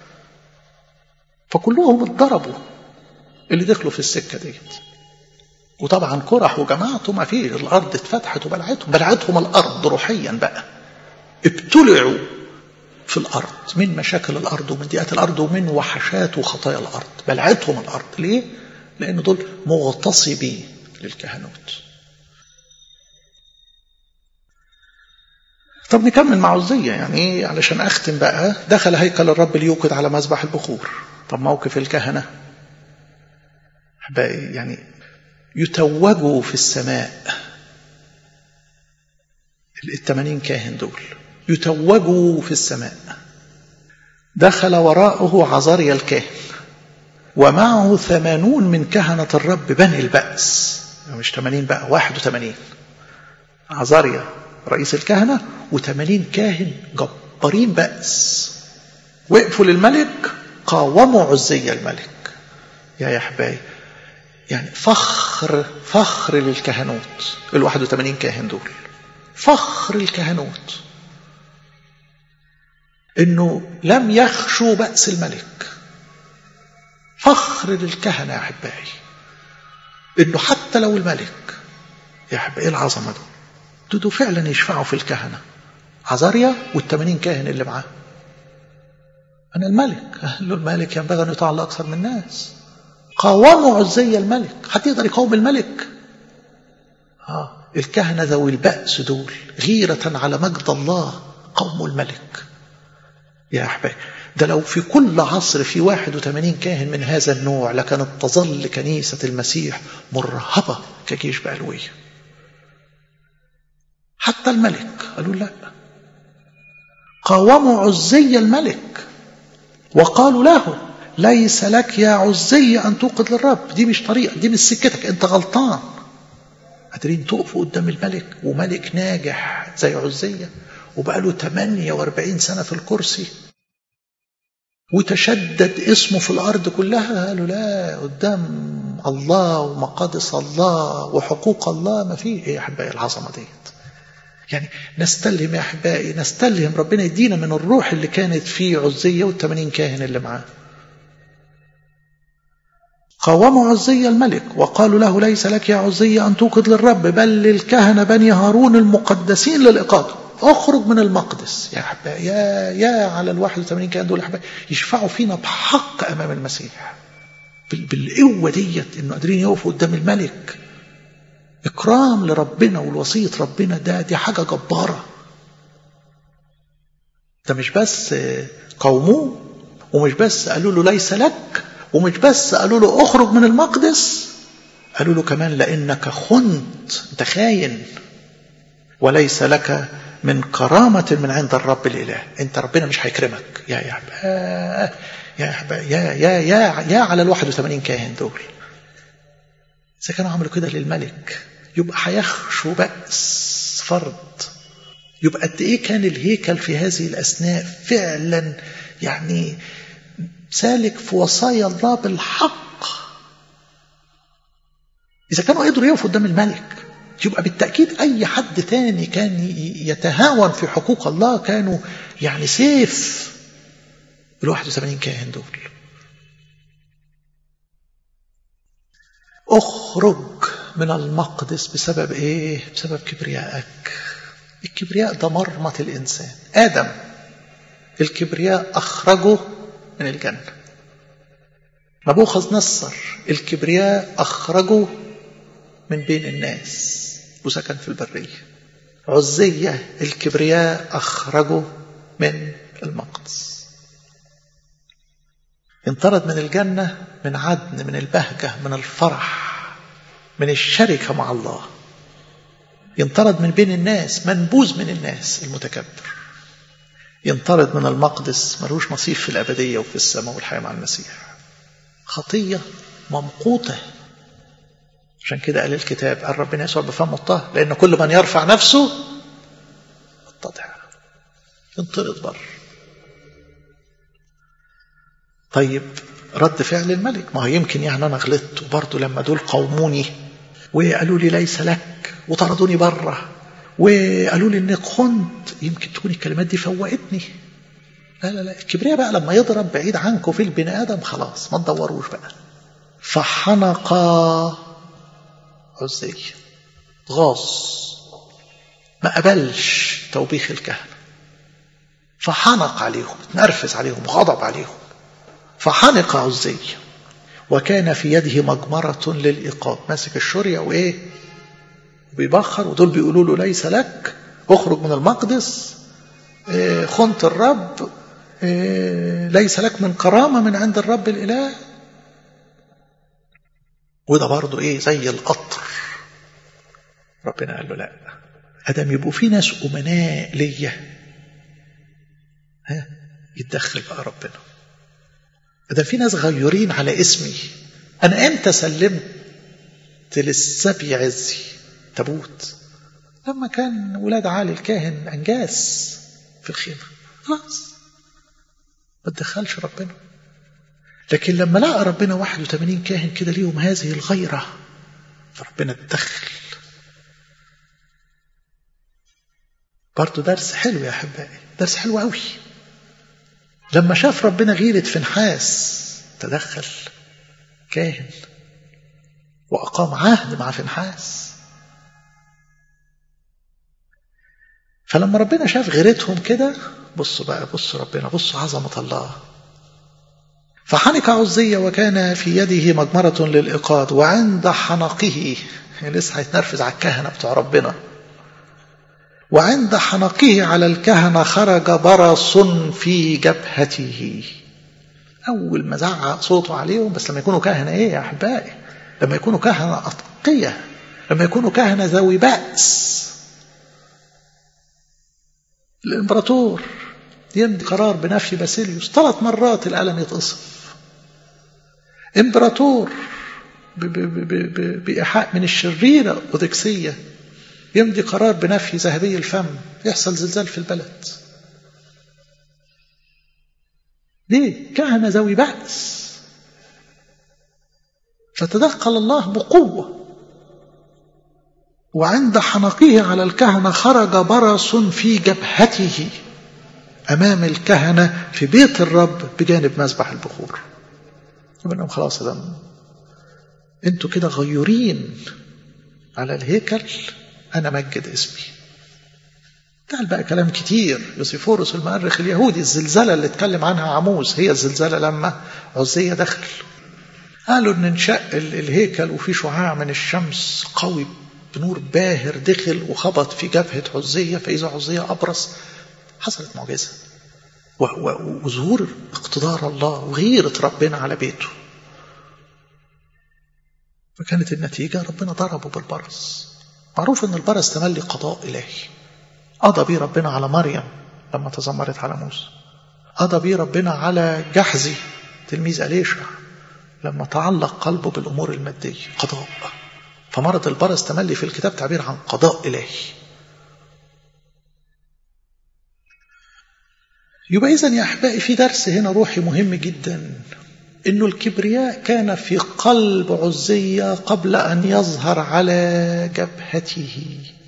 فكلهم اتضربوا اللي دخلوا في السكة ديت وطبعا كرح وجماعته ما فيه الأرض اتفتحت وبلعتهم بلعتهم الأرض روحيا بقى ابتلعوا في الأرض من مشاكل الأرض ومن ضيقات الأرض ومن وحشات وخطايا الأرض بلعتهم الأرض ليه؟ لأن دول مغتصبين للكهنوت طب نكمل مع عزية يعني ايه علشان اختم بقى دخل هيكل الرب ليوقد على مذبح البخور طب موقف الكهنة احبائي يعني يتوجوا في السماء الثمانين كاهن دول يتوجوا في السماء دخل وراءه عزاريا الكاهن ومعه ثمانون من كهنة الرب بني البأس مش ثمانين بقى واحد وثمانين عزاريا رئيس الكهنة وثمانين كاهن جبارين بأس وقفوا للملك قاوموا عزي الملك يا يا حبايبي يعني فخر فخر للكهنوت ال 81 كاهن دول فخر الكهنوت انه لم يخشوا بأس الملك فخر للكهنة يا احبائي انه حتى لو الملك يا احبائي ايه العظمه دي دول فعلا يشفعوا في الكهنه عزاريا والثمانين كاهن اللي معاه انا الملك قال له الملك ينبغي ان يطاع الله اكثر من الناس قاوموا عزي الملك حد يقدر يقاوم الملك اه الكهنه ذوي البأس دول غيرة على مجد الله قوموا الملك يا احبائي ده لو في كل عصر في 81 كاهن من هذا النوع لكانت تظل كنيسة المسيح مرهبة كجيش بألوية حتى الملك قالوا لا قاوموا عزي الملك وقالوا له ليس لك يا عزي أن توقد للرب دي مش طريقة دي مش سكتك أنت غلطان قادرين تقفوا قدام الملك وملك ناجح زي عزية وبقاله 48 سنة في الكرسي وتشدد اسمه في الأرض كلها قالوا لا قدام الله ومقادس الله وحقوق الله ما فيه ايه يا احبائي العظمه ديت يعني نستلهم يا احبائي نستلهم ربنا يدينا من الروح اللي كانت في عزيه والثمانين كاهن اللي معاه قاوموا عزي الملك وقالوا له ليس لك يا عزي ان توقد للرب بل للكهنه بني هارون المقدسين للاقاده اخرج من المقدس يا احبائي يا يا على ال 81 كاهن دول يا احبائي يشفعوا فينا بحق امام المسيح بالقوه ديت انه قادرين يقفوا قدام الملك اكرام لربنا والوصيه ربنا ده دي حاجه جباره ده مش بس قوموه ومش بس قالوا له ليس لك ومش بس قالوا له اخرج من المقدس قالوا له كمان لانك خنت انت خاين وليس لك من كرامة من عند الرب الإله أنت ربنا مش هيكرمك يا يا يا يا يا يا يا على ال 81 كاهن دول إذا كانوا عملوا كده للملك يبقى هيخشوا بأس فرض يبقى قد إيه كان الهيكل في هذه الأثناء فعلا يعني سالك في وصايا الله بالحق إذا كانوا قدروا يقفوا قدام الملك يبقى بالتأكيد أي حد تاني كان يتهاون في حقوق الله كانوا يعني سيف ال 81 كاهن دول اخرج من المقدس بسبب ايه بسبب كبريائك الكبرياء ده مرمة الإنسان آدم الكبرياء أخرجه من الجنة نبوخذ نصر الكبرياء أخرجه من بين الناس وسكن في البرية عزية الكبرياء أخرجه من المقدس انطرد من الجنة من عدن من البهجة من الفرح من الشركة مع الله ينطرد من بين الناس منبوذ من الناس المتكبر ينطرد من المقدس ملوش نصيب في الأبدية وفي السماء والحياة مع المسيح خطية ممقوتة عشان كده قال الكتاب قال ربنا يسوع بفم الطاهر لأن كل من يرفع نفسه اتضع ينطرد بره طيب رد فعل الملك ما هو يمكن يعني أنا غلطت وبرضه لما دول قوموني وقالوا لي ليس لك وطردوني بره وقالوا لي انك خنت يمكن تكون الكلمات دي فوقتني لا لا لا الكبرياء بقى لما يضرب بعيد عنكم في البني ادم خلاص ما تدوروش بقى فحنق عزي غاص ما قبلش توبيخ الكهنه فحنق عليهم اتنرفز عليهم غضب عليهم فحنق عزي وكان في يده مجمرة للإيقاظ ماسك الشرية وإيه بيبخر ودول بيقولوا له ليس لك اخرج من المقدس إيه خنت الرب إيه ليس لك من كرامة من عند الرب الإله وده برضه إيه زي القطر ربنا قال له لا أدم يبقوا في ناس أمناء ليا ها يتدخل بقى ربنا أدم في ناس غيورين على اسمي أنا إمتى سلمت للسبي عزي تابوت لما كان ولاد علي الكاهن أنجاس في الخيمة خلاص ما تدخلش ربنا لكن لما لقى ربنا 81 كاهن كده ليهم هذه الغيرة فربنا اتدخل برضه درس حلو يا أحبائي درس حلو قوي لما شاف ربنا غيرة فنحاس تدخل كاهن وأقام عهد مع فنحاس فلما ربنا شاف غيرتهم كده بصوا بقى بصوا ربنا بصوا عظمة الله فحنك عزية وكان في يده مجمرة للإيقاد وعند حنقه لسه هيتنرفز على الكهنة بتوع ربنا وعند حنقه على الكهنة خرج برص في جبهته أول ما زعق صوته عليهم بس لما يكونوا كهنة إيه يا أحبائي لما يكونوا كهنة أتقية لما يكونوا كهنة ذوي بأس الإمبراطور يمضي قرار بنفي باسيليوس ثلاث مرات القلم يتقصف إمبراطور بإيحاء من الشريرة أودكسية يمضي قرار بنفي ذهبي الفم يحصل زلزال في البلد ليه كهنة ذوي بأس فتدخل الله بقوة وعند حنقه على الكهنة خرج برص في جبهته أمام الكهنة في بيت الرب بجانب مذبح البخور يقول خلاص يا دم انتوا كده غيورين على الهيكل أنا مجد اسمي تعال بقى كلام كتير يوسيفورس المؤرخ اليهودي الزلزلة اللي اتكلم عنها عموس هي الزلزلة لما عزية دخل قالوا ان انشق الهيكل وفي شعاع من الشمس قوي بنور باهر دخل وخبط في جبهة عزية فإذا عزية أبرص حصلت معجزة وظهور اقتدار الله وغيرة ربنا على بيته فكانت النتيجة ربنا ضربه بالبرص معروف ان البرص تملي قضاء إلهي قضى بيه ربنا على مريم لما تذمرت على موسى قضى بيه ربنا على جحزي تلميذ أليشع لما تعلق قلبه بالأمور المادية قضاء فمرض البرص تملي في الكتاب تعبير عن قضاء إلهي يبقى إذا يا أحبائي في درس هنا روحي مهم جدا إنه الكبرياء كان في قلب عزية قبل أن يظهر على جبهته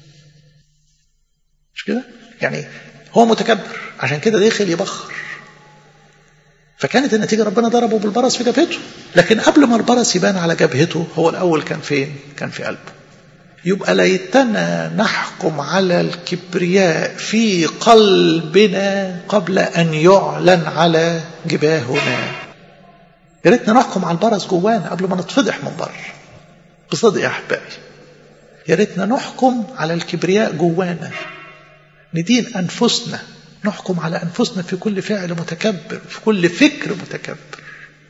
مش كده؟ يعني هو متكبر عشان كده دخل يبخر فكانت النتيجة ربنا ضربه بالبرص في جبهته لكن قبل ما البرص يبان على جبهته هو الأول كان فين؟ كان في قلبه يبقى ليتنا نحكم على الكبرياء في قلبنا قبل أن يعلن على جباهنا يا ريتنا نحكم على البرص جوانا قبل ما نتفضح من بره بصدق يا أحبائي يا ريتنا نحكم على الكبرياء جوانا ندين أنفسنا نحكم على أنفسنا في كل فعل متكبر في كل فكر متكبر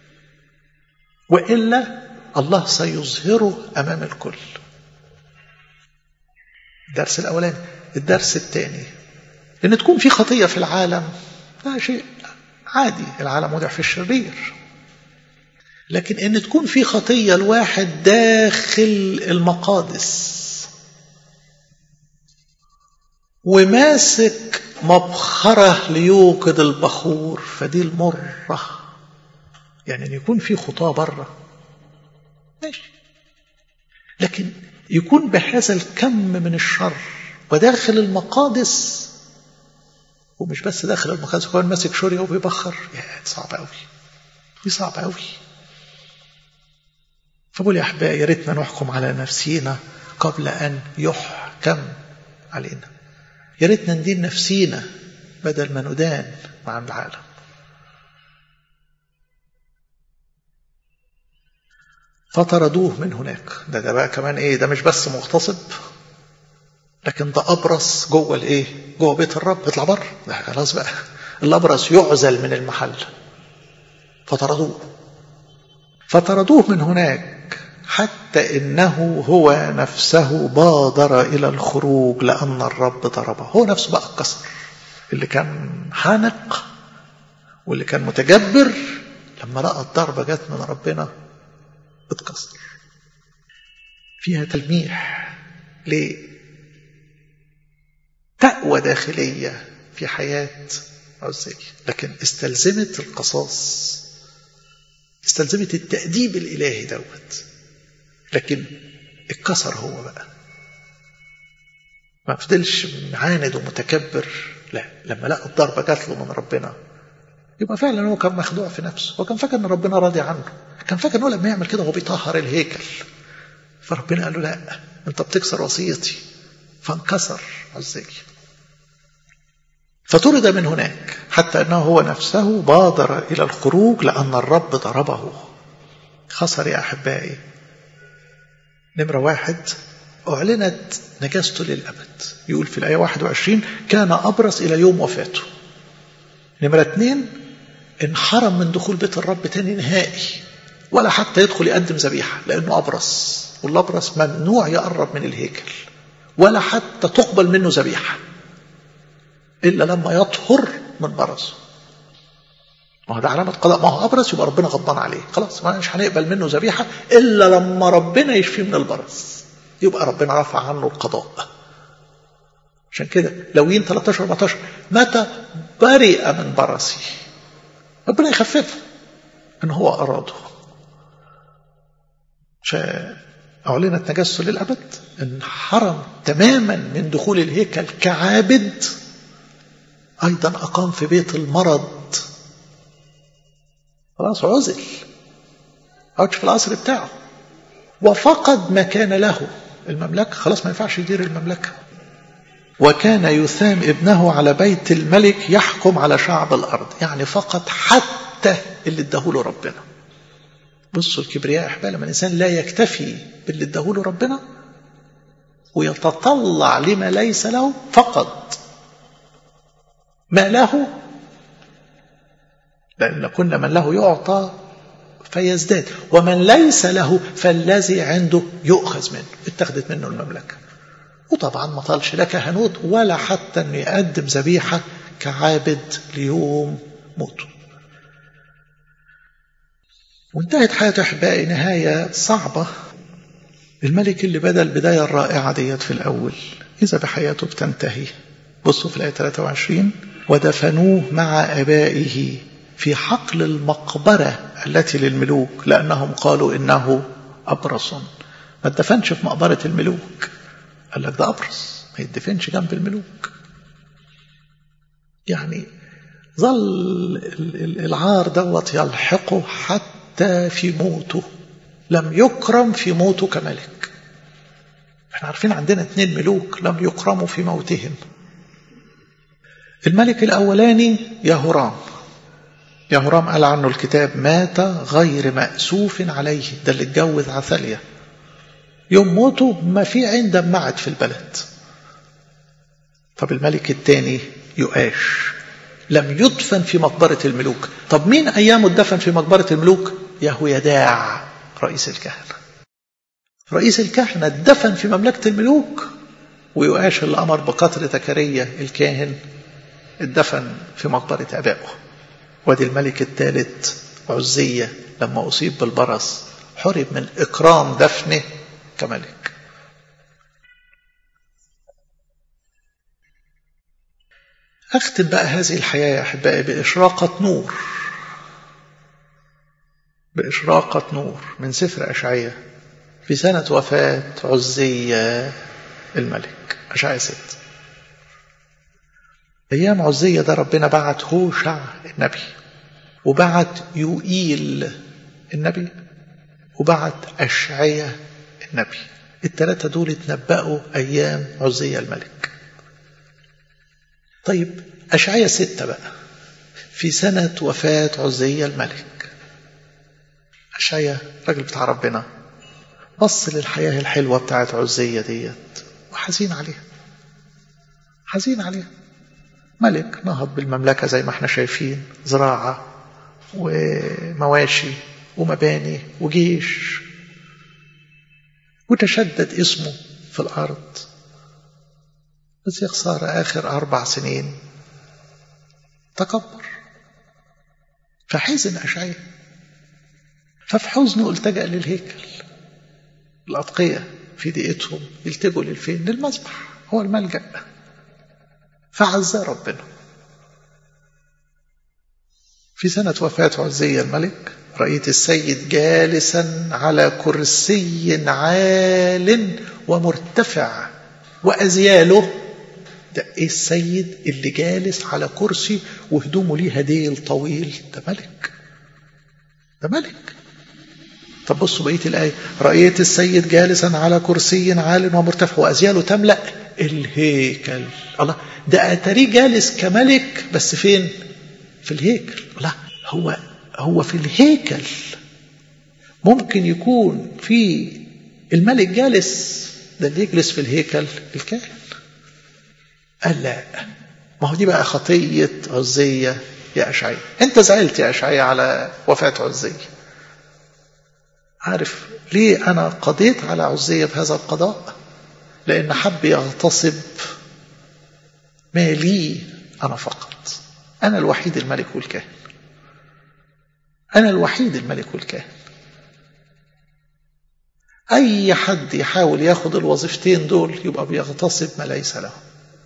وإلا الله سيظهره أمام الكل الدرس الأولاني الدرس الثاني إن تكون في خطية في العالم ده شيء عادي العالم وضع في الشرير لكن إن تكون في خطية الواحد داخل المقادس وماسك مبخرة ليوقد البخور فدي المرة يعني أن يكون في خطاة بره ماشي لكن يكون بهذا الكم من الشر وداخل المقادس ومش بس داخل المقادس كمان ماسك شورية وبيبخر يا صعب قوي دي صعب قوي فبقول يا أحبائي يا ريتنا نحكم على نفسينا قبل أن يحكم علينا يا ريتنا ندين نفسينا بدل ما ندان مع العالم فطردوه من هناك ده ده بقى كمان ايه ده مش بس مغتصب لكن ده ابرص جوه الايه جوه بيت الرب اطلع بره ده خلاص بقى الابرص يعزل من المحل فطردوه فطردوه من هناك حتى انه هو نفسه بادر الى الخروج لان الرب ضربه هو نفسه بقى اتكسر اللي كان حانق واللي كان متجبر لما لقى الضربه جت من ربنا اتكسر فيها تلميح ليه تقوى داخلية في حياة عزية لكن استلزمت القصاص استلزمت التأديب الإلهي دوت لكن اتكسر هو بقى ما فضلش معاند ومتكبر لا لما لقى الضربة جات له من ربنا يبقى فعلا هو كان مخدوع في نفسه هو كان فاكر ان ربنا راضي عنه كان فاكر انه لما يعمل كده هو بيطهر الهيكل فربنا قال له لا انت بتكسر وصيتي فانكسر عزي فطرد من هناك حتى انه هو نفسه بادر الى الخروج لان الرب ضربه خسر يا احبائي نمره واحد اعلنت نجاسته للابد يقول في الايه 21 كان ابرص الى يوم وفاته نمره اثنين انحرم من دخول بيت الرب تاني نهائي ولا حتى يدخل يقدم ذبيحه لانه ابرص والابرص ممنوع يقرب من الهيكل ولا حتى تقبل منه ذبيحه الا لما يطهر من برصه ما هو ده علامة قضاء ما هو أبرص يبقى ربنا غضبان عليه خلاص ما مش هنقبل منه ذبيحة إلا لما ربنا يشفيه من البرص يبقى ربنا رفع عنه القضاء عشان كده لويين 13 14 متى برئ من برصه ربنا يخففه ان هو اراده أعلنت نجاسته للأبد انحرم تماما من دخول الهيكل كعابد أيضا أقام في بيت المرض خلاص عزل عادش في العصر بتاعه وفقد ما كان له المملكة خلاص ما ينفعش يدير المملكة وكان يثام ابنه على بيت الملك يحكم على شعب الأرض يعني فقط حتى اللي اداهوله ربنا بصوا الكبرياء احبال لما الانسان لا يكتفي باللي اداهوله ربنا ويتطلع لما ليس له فقط ما له لأن كنا من له يعطى فيزداد ومن ليس له فالذي عنده يؤخذ منه اتخذت منه المملكة وطبعا ما طالش لا كهنوت ولا حتى انه يقدم ذبيحة كعابد ليوم موته وانتهت حياته احبائي نهاية صعبة الملك اللي بدا البداية الرائعة ديت في الأول إذا بحياته بتنتهي بصوا في الآية 23 ودفنوه مع أبائه في حقل المقبرة التي للملوك لأنهم قالوا إنه أبرص ما اتدفنش في مقبرة الملوك قال لك ده أبرص ما يدفنش جنب الملوك يعني ظل العار دوت يلحقه حتى في موته لم يكرم في موته كملك احنا عارفين عندنا اثنين ملوك لم يكرموا في موتهم الملك الأولاني يهورام يهورام قال عنه الكتاب مات غير مأسوف عليه ده اللي اتجوز عثالية يوم موته ما في عين دمعت في البلد طب الملك الثاني يؤاش لم يدفن في مقبرة الملوك طب مين أيامه اتدفن في مقبرة الملوك يهويداع رئيس الكهنة رئيس الكهنة اتدفن في مملكة الملوك ويؤاش اللي أمر بقتل زكريا الكاهن اتدفن في مقبرة أبائه وادي الملك الثالث عزية لما أصيب بالبرص حرم من إكرام دفنه كملك أختم بقى هذه الحياة يا أحبائي بإشراقة نور بإشراقة نور من سفر أشعية في سنة وفاة عزية الملك أشعية ست أيام عزية ده ربنا بعت هوشع النبي وبعت يوئيل النبي وبعت أشعية النبي الثلاثة دول اتنبأوا أيام عزية الملك طيب أشعية ستة بقى في سنة وفاة عزية الملك أشعية راجل بتاع ربنا بص للحياة الحلوة بتاعت عزية ديت وحزين عليها حزين عليها ملك نهض بالمملكة زي ما احنا شايفين زراعة ومواشي ومباني وجيش وتشدد اسمه في الأرض بس يا خسارة آخر أربع سنين تكبر فحزن أشعية ففي حزنه التجأ للهيكل الأتقية في ضيقتهم يلتجوا للفين للمذبح هو الملجأ فعزاه ربنا في سنة وفاة عزية الملك رأيت السيد جالسا على كرسي عال ومرتفع وأزياله ده ايه السيد اللي جالس على كرسي وهدومه ليه هديل طويل ده ملك ده ملك طب بصوا بقيه الايه رايت السيد جالسا على كرسي عال ومرتفع وازياله تملا الهيكل الله ده اتاريه جالس كملك بس فين في الهيكل لا هو هو في الهيكل ممكن يكون في الملك جالس ده اللي يجلس في الهيكل الكاهن قال لا ما هو دي بقى خطية عزية يا أشعية أنت زعلت يا أشعية على وفاة عزية عارف ليه أنا قضيت على عزية بهذا القضاء لأن حب يغتصب ما لي أنا فقط أنا الوحيد الملك والكاهن أنا الوحيد الملك والكاهن أي حد يحاول ياخد الوظيفتين دول يبقى بيغتصب ما ليس له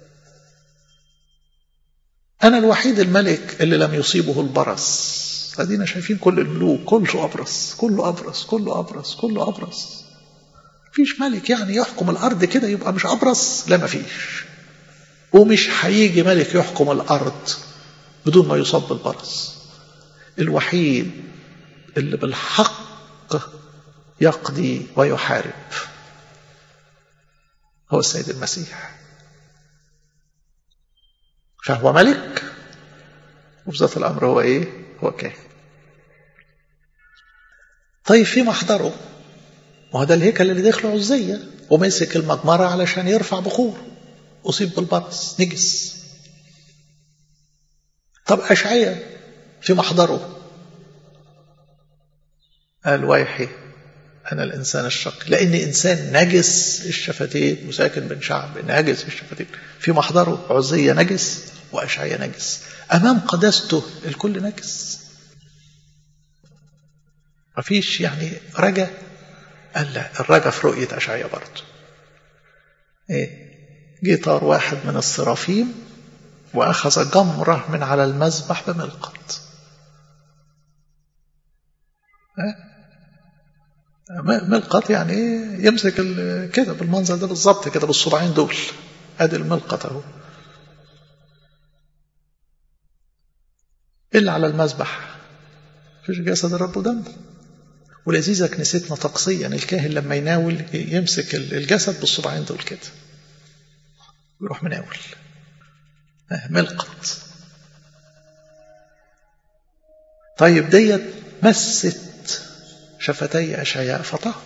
أنا الوحيد الملك اللي لم يصيبه البرص ادينا شايفين كل الملوك كله أبرص كله أبرص كله أبرص كله أبرص مفيش ملك يعني يحكم الأرض كده يبقى مش أبرص لا مفيش ومش هيجي ملك يحكم الأرض بدون ما يصاب بالبرص الوحيد اللي بالحق يقضي ويحارب هو السيد المسيح فهو ملك وفي ذات الأمر هو إيه؟ هو كاهن طيب في محضره ما هو ده الهيكل اللي دخله عزية ومسك المجمرة علشان يرفع بخور أصيب بالبرص نجس طب أشعية في محضره قال ويحي أنا الإنسان الشقي لأني إنسان نجس الشفتين وساكن بين شعب نجس الشفتين في محضره عزية نجس وأشعية نجس أمام قداسته الكل نجس مفيش يعني رجا قال لا الرجا في رؤية أشعية برضه إيه جه طار واحد من الصرافيم وأخذ جمرة من على المذبح بملقط ملقط يعني ايه يمسك كده بالمنظر ده بالظبط كده بالصباعين دول ادي الملقط اهو الا على المذبح فيش جسد الرب ودم ولذيذة كنيستنا طقسيا الكاهن لما يناول يمسك الجسد بالصباعين دول كده ويروح مناول ملقط طيب ديت مست شفتي أشعياء فطهر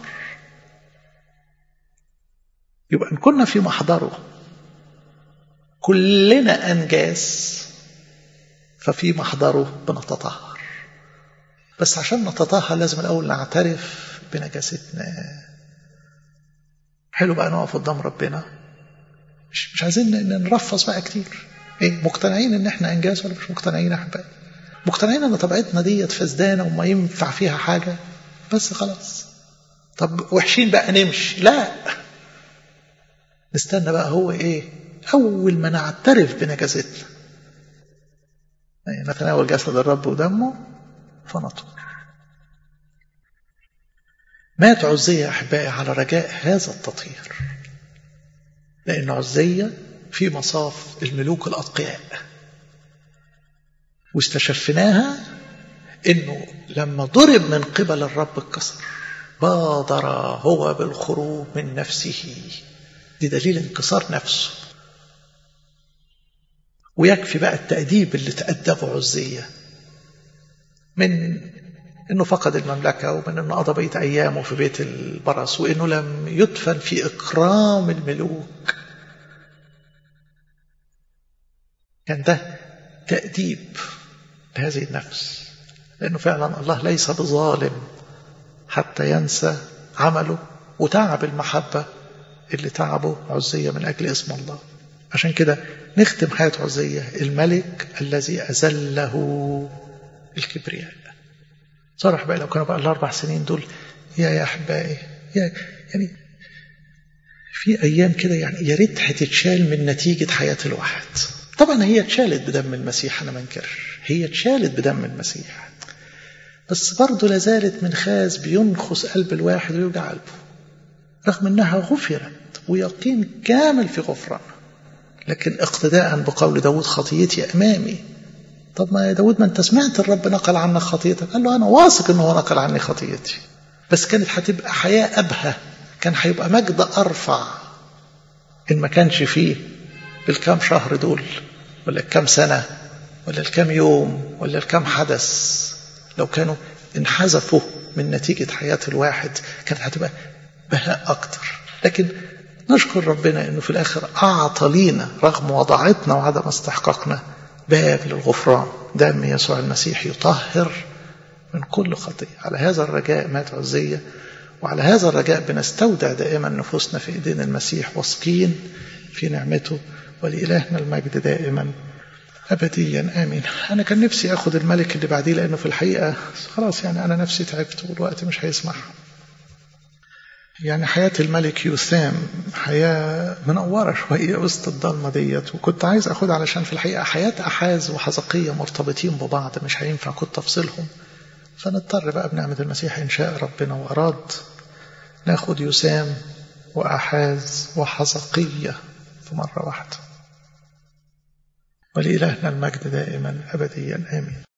يبقى إن كنا في محضره كلنا أنجاس ففي محضره بنتطهر بس عشان نتطهر لازم الأول نعترف بنجاستنا حلو بقى نقف قدام ربنا مش, مش عايزين نرفص بقى كتير ايه مقتنعين ان احنا انجاز ولا مش مقتنعين يا احبائي مقتنعين ان طبيعتنا ديت فسدانه وما ينفع فيها حاجه بس خلاص طب وحشين بقى نمشي لا نستنى بقى هو ايه اول ما نعترف بنجاستنا نتناول جسد الرب ودمه فنطهر مات عزية أحبائي على رجاء هذا التطهير لأن عزية في مصاف الملوك الأتقياء واستشفناها انه لما ضرب من قبل الرب اتكسر بادر هو بالخروج من نفسه دي دليل انكسار نفسه ويكفي بقى التأديب اللي تأدبه عزية من انه فقد المملكة ومن انه قضى بقية ايامه في بيت البرص وانه لم يدفن في اكرام الملوك كان ده تأديب لهذه النفس لأنه فعلا الله ليس بظالم حتى ينسى عمله وتعب المحبة اللي تعبه عزية من أجل اسم الله عشان كده نختم حياة عزية الملك الذي أزله الكبرياء صرح بقى لو كانوا بقى الأربع سنين دول يا يا أحبائي يا يعني في أيام كده يعني يا ريت هتتشال من نتيجة حياة الواحد طبعا هي اتشالت بدم المسيح أنا ما انكرش هي اتشالت بدم المسيح بس برضه لازالت من خاز بينخس قلب الواحد ويوجع قلبه رغم انها غفرت ويقين كامل في غفرانها لكن اقتداء بقول داود خطيتي امامي طب ما يا داود ما انت سمعت الرب نقل عنك خطيتك قال له انا واثق ان هو نقل عني خطيتي بس كانت هتبقى حياه ابهى كان هيبقى مجد ارفع ان ما كانش فيه الكام شهر دول ولا الكام سنه ولا الكام يوم ولا الكام حدث لو كانوا انحذفوا من نتيجة حياة الواحد كانت هتبقى بهاء أكتر لكن نشكر ربنا أنه في الآخر أعطى لينا رغم وضعتنا وعدم استحقاقنا باب للغفران دم يسوع المسيح يطهر من كل خطية على هذا الرجاء مات عزية وعلى هذا الرجاء بنستودع دائما نفوسنا في ايدين المسيح واثقين في نعمته ولإلهنا المجد دائما أبديا آمين أنا كان نفسي أخذ الملك اللي بعديه لأنه في الحقيقة خلاص يعني أنا نفسي تعبت والوقت مش هيسمح يعني حياة الملك يوثام حياة منورة شوية وسط الضلمة ديت وكنت عايز أخد علشان في الحقيقة حياة أحاز وحزقية مرتبطين ببعض مش هينفع كنت أفصلهم فنضطر بقى بنعمة المسيح إن شاء ربنا وأراد ناخد يوسام وأحاز وحزقية في مرة واحدة ولإلهنا المجد دائما أبديا آمين